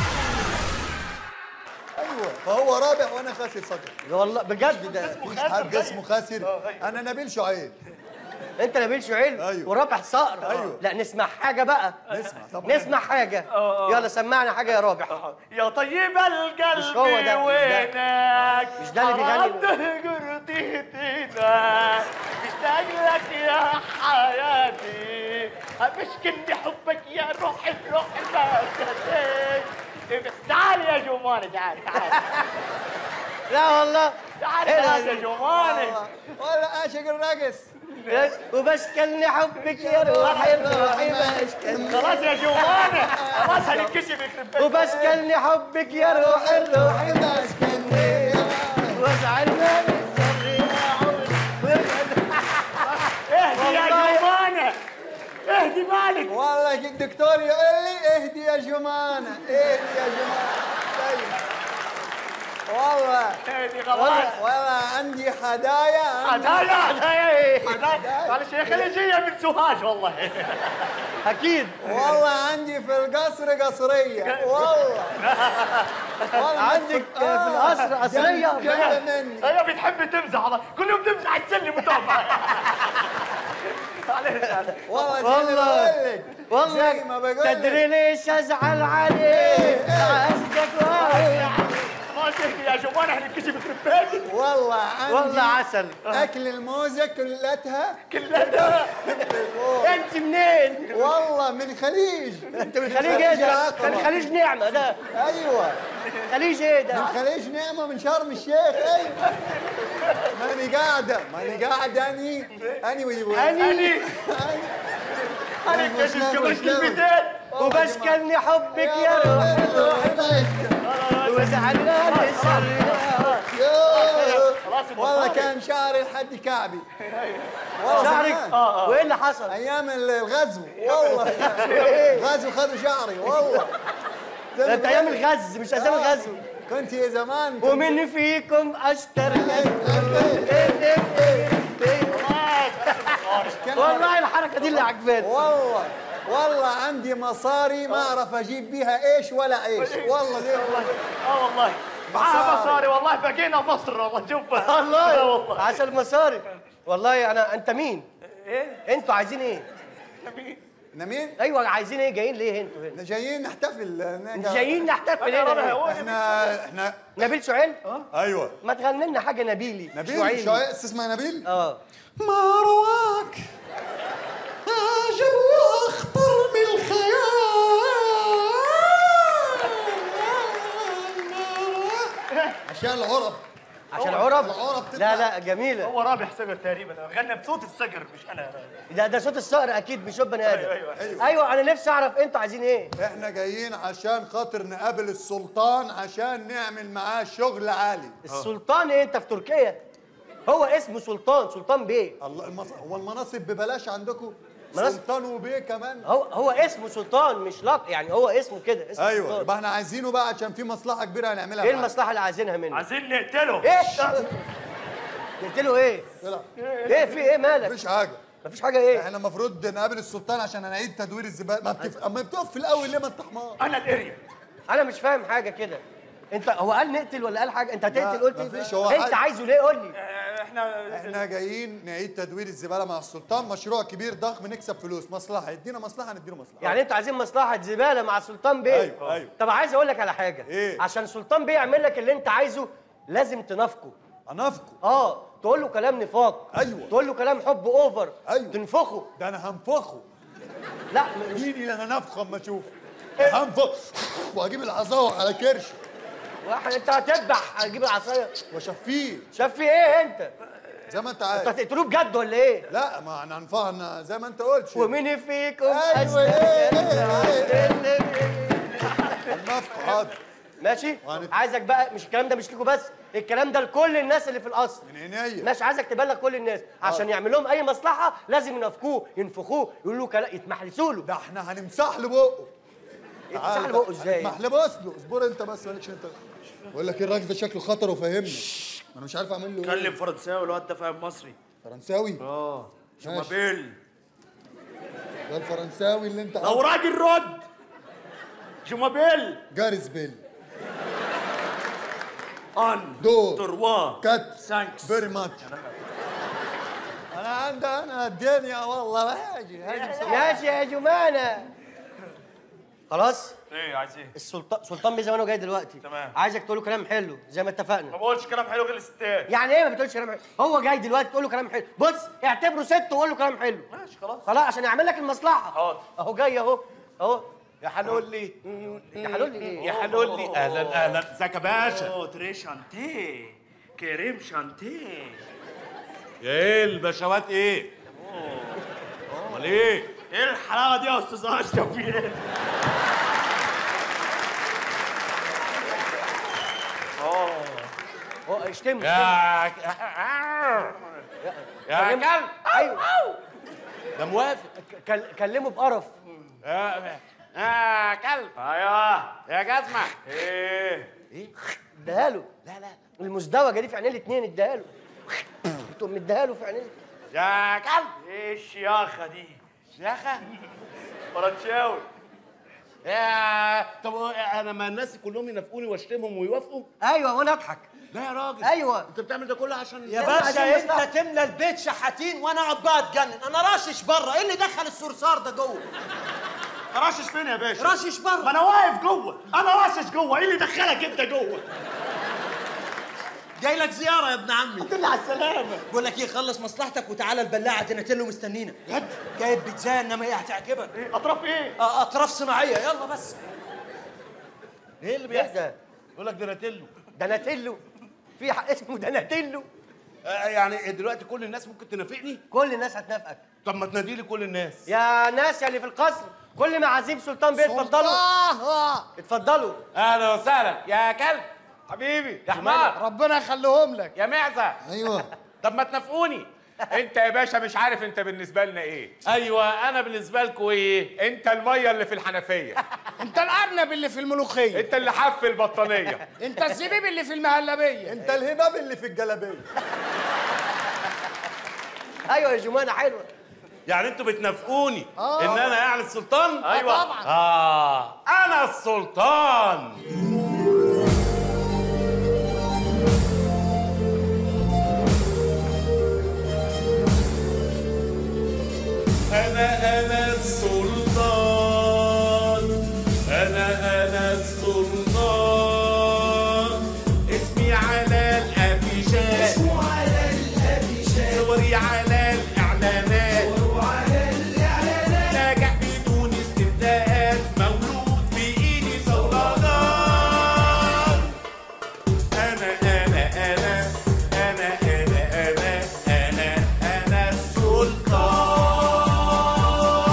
ايوه فهو رابح وانا خاسر صقر والله بجد ده مفيش حد اسمه خاسر انا نبيل شعيب انت نبيل شعيل أيوة. ورابح صقر أيوة. لا نسمع حاجه بقى نسمع طبعا نسمع حاجه يلا سمعنا حاجه يا رابح يا طيب القلب مش هو ده، مش ده. وينك مش ده اللي بيغني. حرمت قرطيتنا مشتاق لك يا حياتي مشكلني حبك يا روحي روحي ما كنت تعال يا جمانة تعال تعال لا والله تعال إيه ده؟ تعال يا جمانة ولا عاشق الرقص وبشكلني حبك يا روحي روحي بشكلني خلاص يا جمانة خلاص هننكشف يخرب بيت وبشكلني حبك يا روحي روحي بشكلني وازعل ما بالشر يا عمري اهدي يا والله. جمانة اهدي مالك والله الدكتور يقول لي اهدي يا جمانه اهدي يا جمانه طيب والله اهدي خلاص والله والله عندي هدايا هدايا هدايا هدايا معلش يا خليجية من سوهاج والله اكيد والله عندي في القصر قصريه والله والله عندك في القصر قصرية؟ جنب مني هي بتحب تمزح والله كل يوم تمزح على السلم وتقف والله والله والله زي ما والله بقول لك. تدري ليش ازعل عليك عشقك واهي ما تهدي يا جماعة احنا نكشف يخرب بيتك والله عندي والله عسل اكل الموزه كلتها كلها انت منين؟ والله من الخليج انت من الخليج ايه ده؟ عقبة. من خليج نعمة ده ايوه خليج ايه من ده؟ خليج نعمه من شرم الشيخ ايوه ماني قاعده ماني قاعده اني اني ويبوي أني. انا نكشف قبل كلمتين وبشكلني حبك يا روحي روحي وزعلنا الشر خلاص والله كان شعري لحد كعبي والله شعرك زمان. وايه اللي حصل؟ ايام الغزو والله غزو خذوا شعري والله ده انت ايام الغز مش ايام الغزو كنت يا زمان كنت- ومن فيكم اشتر والله الحركه دي اللي عجباني والله والله عندي مصاري ما اعرف اجيب بيها ايش ولا عيش والله دي والله اه والله معاها مصاري والله بقينا مصر والله شوف آه والله والله عشان المصاري والله انا انت مين؟ ايه انتوا عايزين ايه؟ احنا مين؟ ايوه عايزين ايه؟ جايين ليه انتوا هنا؟ احنا جايين نحتفل هناك. جايين نحتفل هنا احنا احنا نبيل شعيل؟ ايوه ما تغني لنا حاجه نبيلي نبيل شعيلي. شعيل اسمها نبيل؟ اه ما رواك أعجب وأخطر من الخيال عشان العرب عشان العرب؟ العرب تطلع لا لا جميله هو رابح صقر تقريبا غنى بصوت الصقر مش انا ده ده صوت الصقر اكيد مش صوت بني ادم أيوة، أيوة. أيوة. ايوه انا نفسي اعرف انتوا عايزين ايه احنا جايين عشان خاطر نقابل السلطان عشان نعمل معاه شغل عالي السلطان ايه انت في تركيا هو اسمه سلطان سلطان بيه الله المص... هو المناصب ببلاش عندكم مناصب- سلطان وبيه كمان هو هو اسمه سلطان مش لق يعني هو اسمه كده اسمه ايوه سلطان. يبقى احنا عايزينه بقى عشان في مصلحه كبيره هنعملها ايه معاه. المصلحه اللي عايزينها منه عايزين نقتله ايه قلت له ايه لا ايه في ايه مالك مفيش حاجه مفيش حاجه ايه احنا المفروض نقابل السلطان عشان هنعيد تدوير الزباله ما بتف... اما بتقف في الاول ليه ما انت حمار انا الاريا انا مش فاهم حاجه كده انت هو قال نقتل ولا قال حاجه انت هتقتل قلت ايه مفيش، هو انت حاجة. عايزه ليه قول لي احنا احنا جايين نعيد تدوير الزباله مع السلطان مشروع كبير ضخم نكسب فلوس مصلحه يدينا مصلحه نديله مصلحه يعني انتوا عايزين مصلحه زباله مع سلطان بيه أيوة، أيوة. طب عايز اقول لك على حاجه إيه؟ عشان سلطان بيه يعمل لك اللي انت عايزه لازم تنافقه انافقه اه تقول له كلام نفاق أيوة. تقول له كلام حب اوفر أيوة. تنفخه ده انا هنفخه لا مش مين اللي انا نفخه اما اشوفه هنفخ واجيب العصاوه على كرشه واحد انت هتذبح هتجيب العصايه واشفيه شاف في ايه انت زي ما انت انتوا عايز هتقتلوه بجد ولا ايه؟ لا ما احنا هنفهمنا زي ما انت قلت ومين فيكم ايوه أسلم؟ النفق حاضر ماشي عايزك بقى مش الكلام ده مش ليكوا بس الكلام ده لكل الناس اللي في القصر من عينيا ماشي عايزك تبلغ كل الناس عشان يعمل لهم اي مصلحه لازم ينافقوه ينفخوه يقولوا له كلام يتمحلسوا له ده احنا هنمسح له بقه يتمسح له بقه ازاي؟ ما بص له اصبر انت بس مالكش انت بقول لك ايه الراجل ده شكله خطر وفهمني ما انا مش عارف اعمل له اتكلم ايه فرنساوي الواد ده فاهم مصري فرنساوي اه ماشي. جمابيل ده الفرنساوي اللي انت لو راجل رد جمابيل جاريس بيل ان دو تروا كات ثانكس فيري ماتش انا عندي انا الدنيا والله هاجي هاجي بسرعة. ماشي يا جمانه خلاص ايه عايز ايه؟ السلطان سلطان بيه زمانه جاي دلوقتي تمام. عايزك تقول له كلام حلو زي ما ما اتفقنا بقولش كلام حلو غير الستات يعني ايه ما بتقولش كلام حلو هو جاي دلوقتي تقول له كلام حلو بص اعتبره ست وقول له كلام حلو ماشي خلاص خلاص عشان يعمل لك المصلحه حاضر اهو جاي اهو اهو يا حلولي يا حلولي ايه يا حلولي اهلا اهلا ازيك يا باشا اوه تري شانتيه كريم شانتيه يا ايه البشوات ايه امال ايه ايه الحلاوه دي يا استاذ اشرف في ايه؟ هو اشتمه يا يا كلمه- كلب ايوه ده موافق كل- كلمه بقرف يا يا كلب ايوه يا جزمه ايه اديها له لا لا المزدوجه دي في عينيه الاثنين اديها له تقوم مديها له في عينيه يا كلب ايه الشياخه دي؟ شيخه فرنساوي يا طب انا ما الناس كلهم ينافقوني واشتمهم ويوافقوا ايوه وانا اضحك لا يا راجل ايوه انت بتعمل ده كله عشان يا عايزين باشا مصلحة. انت تملى البيت شحاتين وانا اقعد بقى اتجنن انا راشش بره ايه اللي دخل الصرصار ده جوه راشش فين يا باشا؟ راشش ما بره انا واقف جوه انا راشش جوه ايه اللي دخلك انت جوه؟ جاي لك زياره يا ابن عمي الحمد لله على السلامه بقول لك ايه خلص مصلحتك وتعالى البلاعه ديناتيلو مستنينا جد جايب بيتزا انما ايه هتعجبك ايه اطراف ايه؟ آه، اطراف صناعيه يلا بس ايه اللي ايه بيحصل ده يقول لك دوناتيلو داناتيلو في حق اسمه داناتيلو آه، يعني دلوقتي كل الناس ممكن تنافقني كل الناس هتنافقك طب ما تنادي لي كل الناس يا ناس يا اللي في القصر كل ما عزيم سلطان بيه اتفضلوا اتفضلوا اهلا وسهلا يا كلب حبيبي يا حمار ربنا يخليهم لك يا معزه ايوه طب ما تنافقوني انت يا باشا مش عارف انت بالنسبه لنا ايه ايوه انا بالنسبه لكم ايه انت الميه اللي في الحنفيه انت الارنب اللي في الملوخيه انت اللي حف البطانيه انت الزبيب اللي في المهلبيه انت الهباب اللي في الجلابيه ايوه يا جمانه حلوه يعني انتوا بتنافقوني آه. ان انا يعني السلطان ايوه طبعا اه انا السلطان انا انا السلطان انا انا السلطان اسمي على الافيشات اسمه على الافيشات صوري على الاعلانات ناجح بدون استفتاءات مولود بإيدي صولجان أنا أنا أنا أنا أنا أنا أنا أنا السلطان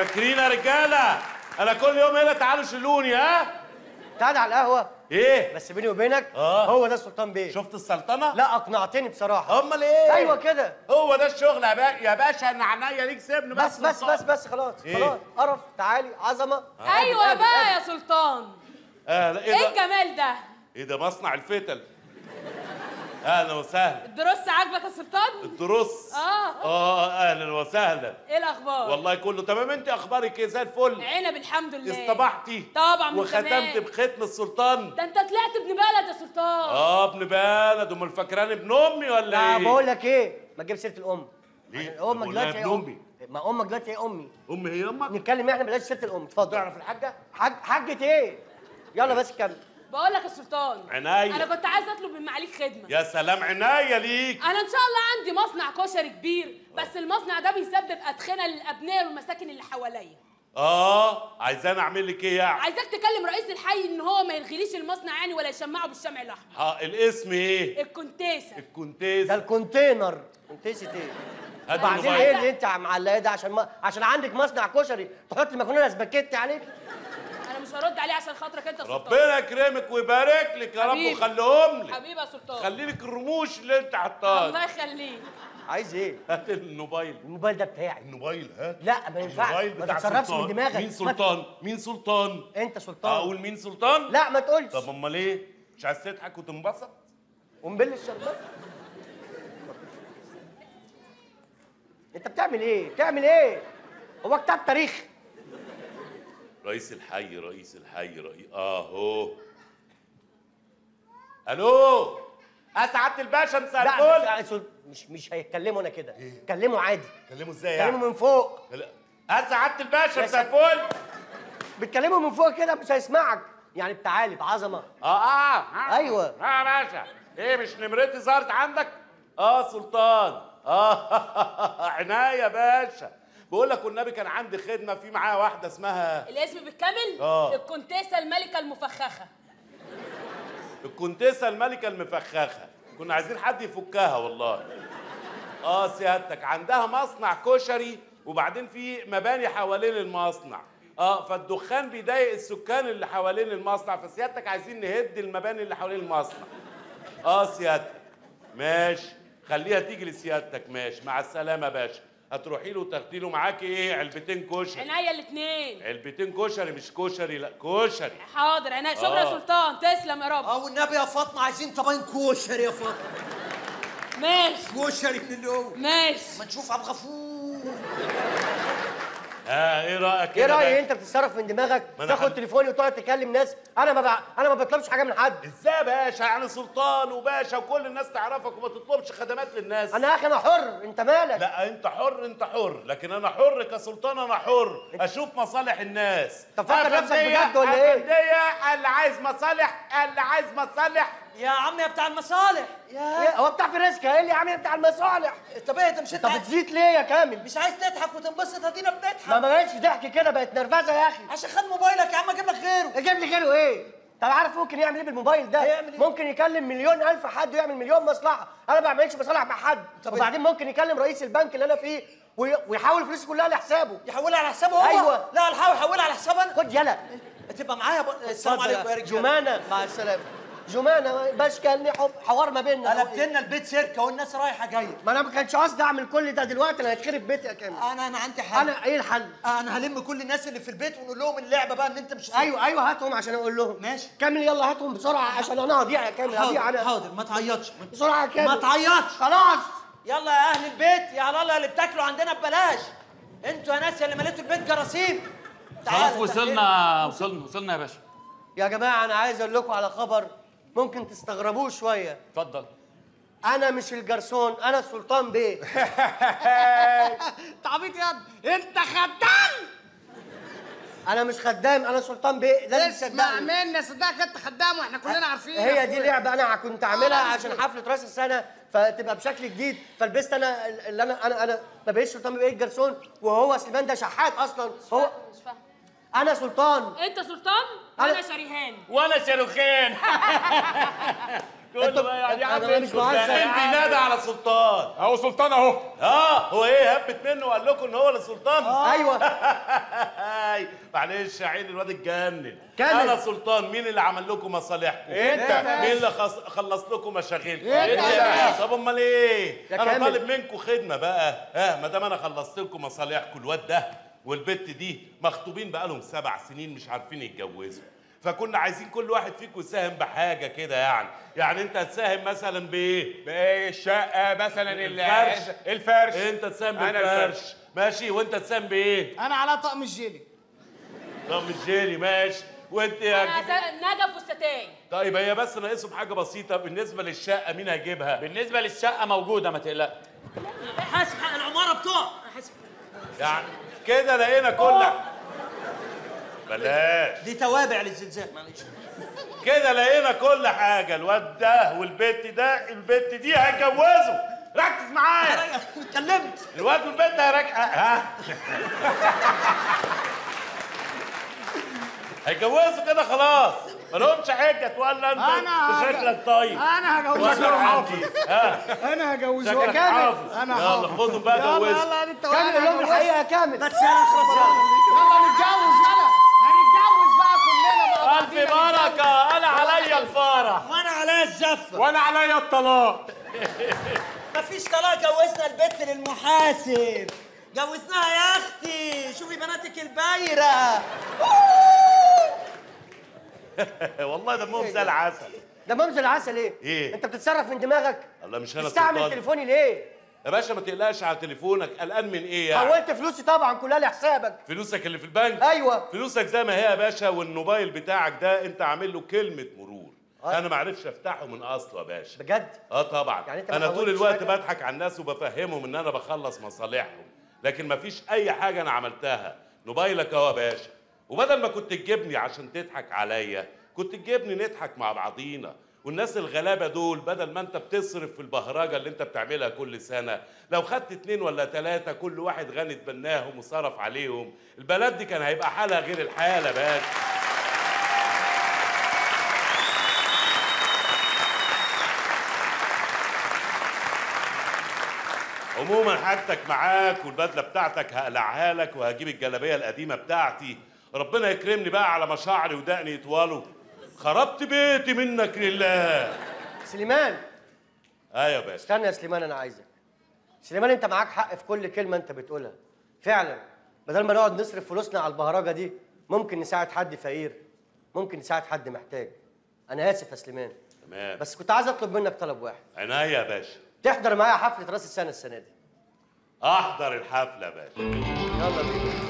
مذاكرين يا رجاله انا كل يوم هنا تعالوا شيلوني ها تعالى على القهوه ايه بس بيني وبينك اه هو ده السلطان بيه شفت السلطنه لا اقنعتني بصراحه امال ايه ايوه كده هو ده الشغل يا باشا يا باشا انا عينيا ليك سيبني بس بس بس بس خلاص إيه؟ خلاص قرف تعالي عظمه ايوه آدي، بقى آدي. يا سلطان اهلا ايه ايه ده الجمال ده ايه ده مصنع الفتل اهلا وسهلا الدروس عاجبك يا سلطان الدروس اه اه اهلا وسهلا ايه الاخبار والله كله تمام انت اخبارك ايه زي الفل عنب الحمد لله اصطبحتي طبعا من وختمت زمان. بختم السلطان ده انت طلعت ابن بلد يا سلطان اه ابن بلد امال فاكراني ابن امي ولا لا ايه بقول لك ايه ما تجيب سيره الام ليه؟ عشان امك بقول لها دلوقتي هي ابن أم. امي ما امك دلوقتي هي امي امي هي امك نتكلم احنا بلاش سيره الام اتفضل تعرف الحاجه حاج حاجه ايه يلا بس كمل بقول لك يا سلطان عناية. انا كنت عايز اطلب من معاليك خدمه يا سلام عناية ليك انا ان شاء الله عندي مصنع كشري كبير بس المصنع ده بيسبب ادخنه للابناء والمساكن اللي حواليا اه عايزاني اعمل لك ايه يعني عايزاك تكلم رئيس الحي ان هو ما يلغيليش المصنع يعني ولا يشمعه بالشمع الاحمر ها الاسم ايه الكونتيسه الكونتيس ده الكونتينر كونتيسه ايه هات وبعدين الموبايل. ايه اللي انت معلقاه ده عشان ما... عشان عندك مصنع كشري تحط المكرونه سباكيتي عليك انا مش هرد عليه عشان خاطرك انت يا سلطان ربنا يكرمك ويبارك لك يا رب حبيبي. وخليهم لك حبيبي يا سلطان خلي لك الرموش اللي انت حطاها الله يخليك عايز ايه هات الموبايل الموبايل ده بتاعي الموبايل هات لا ما ينفعش الموبايل ما بتاع تتصرفش سلطان. من دماغك مين ما- سلطان مين سلطان انت سلطان اقول مين سلطان لا ما تقولش طب امال ايه مش عايز تضحك وتنبسط ومبل الشربات انت بتعمل ايه بتعمل ايه هو كتاب تاريخ رئيس الحي رئيس الحي رئيس اهو الو اه سعاده الباشا مساء لا الفل مش- مش مش هيتكلموا انا كده كلموا عادي كلموا ازاي يعني كلموا من فوق لا. اه سعاده الباشا يا مساء سعادة- الفل بتكلموا من فوق كده مش هيسمعك يعني بتعالي بعظمه اه اه آه. أيوة. اه يا باشا ايه مش نمرتي ظهرت عندك اه سلطان اه عناية يا باشا بقول لك والنبي كان عندي خدمه في معايا واحده اسمها الاسم بالكامل آه. الكونتيسه الملكه المفخخه الكونتيسه الملكه المفخخه كنا عايزين حد يفكها والله اه سيادتك عندها مصنع كشري وبعدين في مباني حوالين المصنع اه فالدخان بيضايق السكان اللي حوالين المصنع فسيادتك عايزين نهد المباني اللي حوالين المصنع اه سيادتك ماشي خليها تيجي لسيادتك ماشي مع السلامه يا باشا هتروحي له وتاخدي له معاكي ايه علبتين كشري عناية الاثنين علبتين كشري مش كشري لا كشري حاضر عناية شكرا يا آه. سلطان تسلم يا رب اه والنبي يا فاطمه عايزين طبقين كشري يا فاطمه ماشي كشري من اليوم ماشي ما نشوف عبد الغفور اه ايه رايك ايه كده رايك بقى؟ انت بتتصرف من دماغك ما أنا تاخد حد- تليفوني وتقعد تكلم ناس انا ما بع... انا ما بطلبش حاجه من حد ازاي يا باشا يعني سلطان وباشا وكل الناس تعرفك وما تطلبش خدمات للناس انا يا اخي انا حر انت مالك لا انت حر انت حر لكن انا حر كسلطان انا حر اشوف مصالح الناس طب فكر نفسك أفندية- بجد ولا ايه؟ أفندية، اللي عايز مصالح اللي عايز مصالح يا عم يا بتاع المصالح إيه، هو بتاع في رزق ايه اللي يا عم بتاع المصالح طب ايه انت مش انت بتزيد ليه يا كامل مش عايز تضحك وتنبسط ادينا بنضحك ما بقتش ضحك كده بقت نرفزه يا اخي عشان خد موبايلك يا عم اجيب لك غيره اجيب لي غيره ايه طب عارف ممكن يعمل ايه بالموبايل ده هيعمل إيه؟ ممكن يكلم مليون الف حد ويعمل مليون مصلحه انا ما بعملش مصالح مع حد طب وبعدين ممكن يكلم رئيس البنك اللي انا فيه وي- ويحول فلوسي كلها لحسابه يحولها على حسابه هو أيوة. لا الحاول يحولها على حساب انا خد يلا تبقى معايا ب... السلام اتفضل عليكم يا رجاله جمانه مع السلامه جمانه باش كان لي حب حوار ما بيننا قلبت لنا البيت سيركه والناس رايحه جايه ما انا ما كانش قصدي اعمل كل ده دلوقتي انا هيتخرب بيتي يا كامل انا انا عندي حل انا ايه الحل انا هلم كل الناس اللي في البيت ونقول لهم اللعبه بقى ان انت مش ايوه ايوه هاتهم عشان اقول لهم ماشي. كامل يلا هاتهم بسرعه عشان انا هضيع يا كامل هضيع حاضر انا حاضر ما تعيطش بسرعه يا كامل ما تعيطش خلاص يلا يا اهل البيت يا الله اللي بتاكلوا عندنا ببلاش انتوا يا ناس يا اللي مليتوا البيت جراثيم خلاص تعالوا وصلنا وصلنا وصلنا يا باشا يا جماعه انا عايز اقول لكم على خبر ممكن تستغربوه شويه اتفضل انا مش الجرسون انا السلطان بيه تعبيط ياد انت خدام انا مش خدام انا سلطان بيه لازم اسمع تصدقني مني صدقك انت خدام واحنا كلنا عارفين يا هي دي أخويا. لعبه انا كنت عاملها آه، عشان اسمع. حفله راس السنه فتبقى بشكل جديد فلبست انا اللي انا انا انا ما بقيتش سلطان بيه جرسون وهو سليمان ده شحات اصلا هو مش فاهم انا سلطان انت سلطان أنا- وانا شريهان وانا شاروخان كله بقى يعني يا عم أنا مش امشوا معاك ده. سلام. مين بينادى على سلطان اهو سلطان اهو اه هو ايه هبت منه وقال لكم ان هو اللي سلطان ايوه هاي معلش يا عيني الواد اتجنن كلم. انا سلطان مين اللي عمل لكم مصالحكم انت. مين اللي خص... خلص لكم مشاغلكم انت يا طب امال ايه يا انا كامل. طالب منكم خدمه بقى ها ما دام انا خلصت لكم مصالحكم الواد ده والبت دي مخطوبين بقالهم سبع سنين مش عارفين يتجوزوا فكنا عايزين كل واحد فيكم يساهم بحاجه كده يعني يعني انت هتساهم مثلا بايه بايه الشقه مثلا ال- الفرش. الفرش انت تساهم أنا بالفرش الفرش. ماشي وانت تساهم بايه انا على طقم الجيلي طب الجيلي ماشي وانت يا انا س- نجف والستاين طيب هي بس ناقصهم حاجه بسيطه بالنسبه للشقه مين هيجيبها بالنسبه للشقه موجوده ما تقلقش حاسب العماره بتوع حاسب يعني كده لقينا كل بلاش دي توابع للزلزال معلش كده لقينا كل حاجه الواد ده والبت ده البت دي هيتجوزوا ركز معايا اتكلمت الواد والبت هيرك... ها هيتجوزوا كده خلاص ما لهمش حجه ولا انت أنا هج- شكلك طيب انا هجوزك شكلك حافظ ها انا هجوزك شكلك كامل. حافظ انا يلا حافظ. خدهم بقى يلا جوزوا يلا انت كامل قول لهم الحقيقه يا كامل بس يلا اخرس يلا يلا نتجوز يلا هنتجوز بقى كلنا مع الف بعضينا بركه انا عليا الفرح وانا عليا الزفه وانا عليا الطلاق مفيش طلاق جوزنا البت للمحاسب جوزناها يا اختي شوفي بناتك البايره والله دمهم زي العسل ده ممزل العسل ايه؟ إيه؟ انت بتتصرف من دماغك؟ الله مش انا تستعمل سلطان تليفوني ليه؟ يا باشا ما تقلقش على تليفونك قلقان من ايه يعني حولت فلوسي طبعا كلها لحسابك فلوسك اللي في البنك ايوه فلوسك زي ما هي يا باشا والموبايل بتاعك ده انت عامل له كلمه مرور آه. انا ما عرفش افتحه من اصله يا باشا بجد؟ اه طبعا يعني أنت ما انا طول حاولتش الوقت حاجة؟ بضحك على الناس وبفهمهم ان انا بخلص مصالحهم لكن ما فيش اي حاجه انا عملتها موبايلك اهو يا باشا وبدل ما كنت تجيبني عشان تضحك عليا كنت تجيبني نضحك مع بعضينا والناس الغلابه دول بدل ما انت بتصرف في البهرجه اللي انت بتعملها كل سنه لو خدت اتنين ولا تلاته كل واحد غني اتبناهم وصرف عليهم البلد دي كان هيبقى حالها غير الحاله باشا عموما حاجتك معاك والبدله بتاعتك هقلعها لك وهجيب الجلابيه القديمه بتاعتي ربنا يكرمني بقى على مشاعري ودقني يطولوا خربت بيتي منك لله سليمان ايوه يا باشا استنى يا سليمان انا عايزك سليمان انت معاك حق في كل كلمه انت بتقولها فعلا بدل ما نقعد نصرف فلوسنا على البهرجه دي ممكن نساعد حد فقير ممكن نساعد حد محتاج انا اسف يا سليمان تمام بس كنت عايز اطلب منك طلب واحد عناية يا باشا تحضر معايا حفله راس السنه السنه دي احضر الحفله يا باشا يلا بينا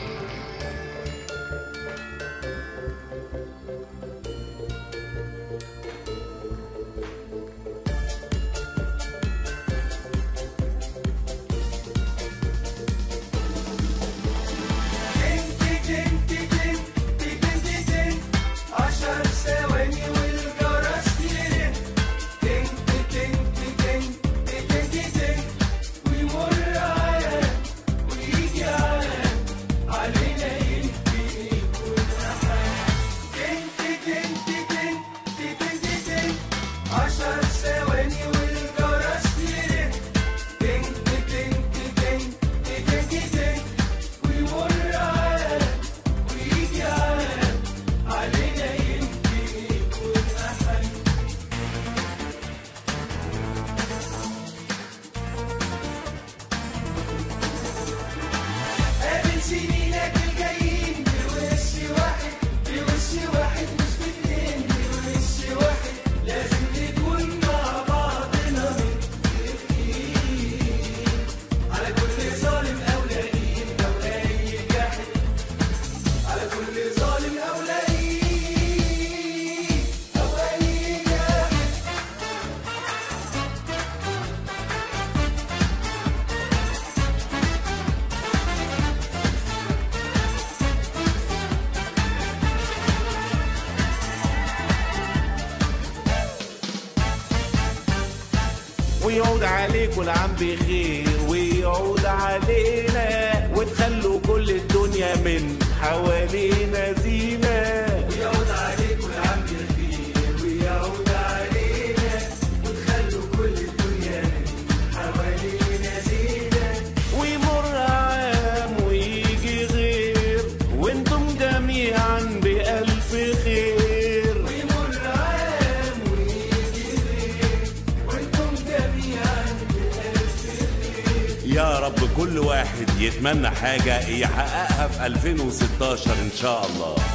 عشر ثواني والجرس يرن تن تن تن تن تن تن ويمر عالم ويجي عالم علينا يمكن يكون أحد تن تن تن تن تن تن عشر ثواني والجرس يرن تن تن تن تن تن تن ويمر عالم ويجي عالم علينا يمكن يكون أحد قابل سنينك الجايين بوش واحد بوش واحد مش باتنين بوش واحد لازم نكون مع بعضنا متفقين على كل ظالم أو لئيم أو أي جاحد على كل ظالم أو لئيم أو أي جاحد ويعود عليكم العام بخير ويعود علينا وتخلوا كل الدنيا من حوالينا زينة ويعود عليكم العام بخير ويعود علينا كل واحد يتمنى حاجة يحققها في 2016 إن شاء الله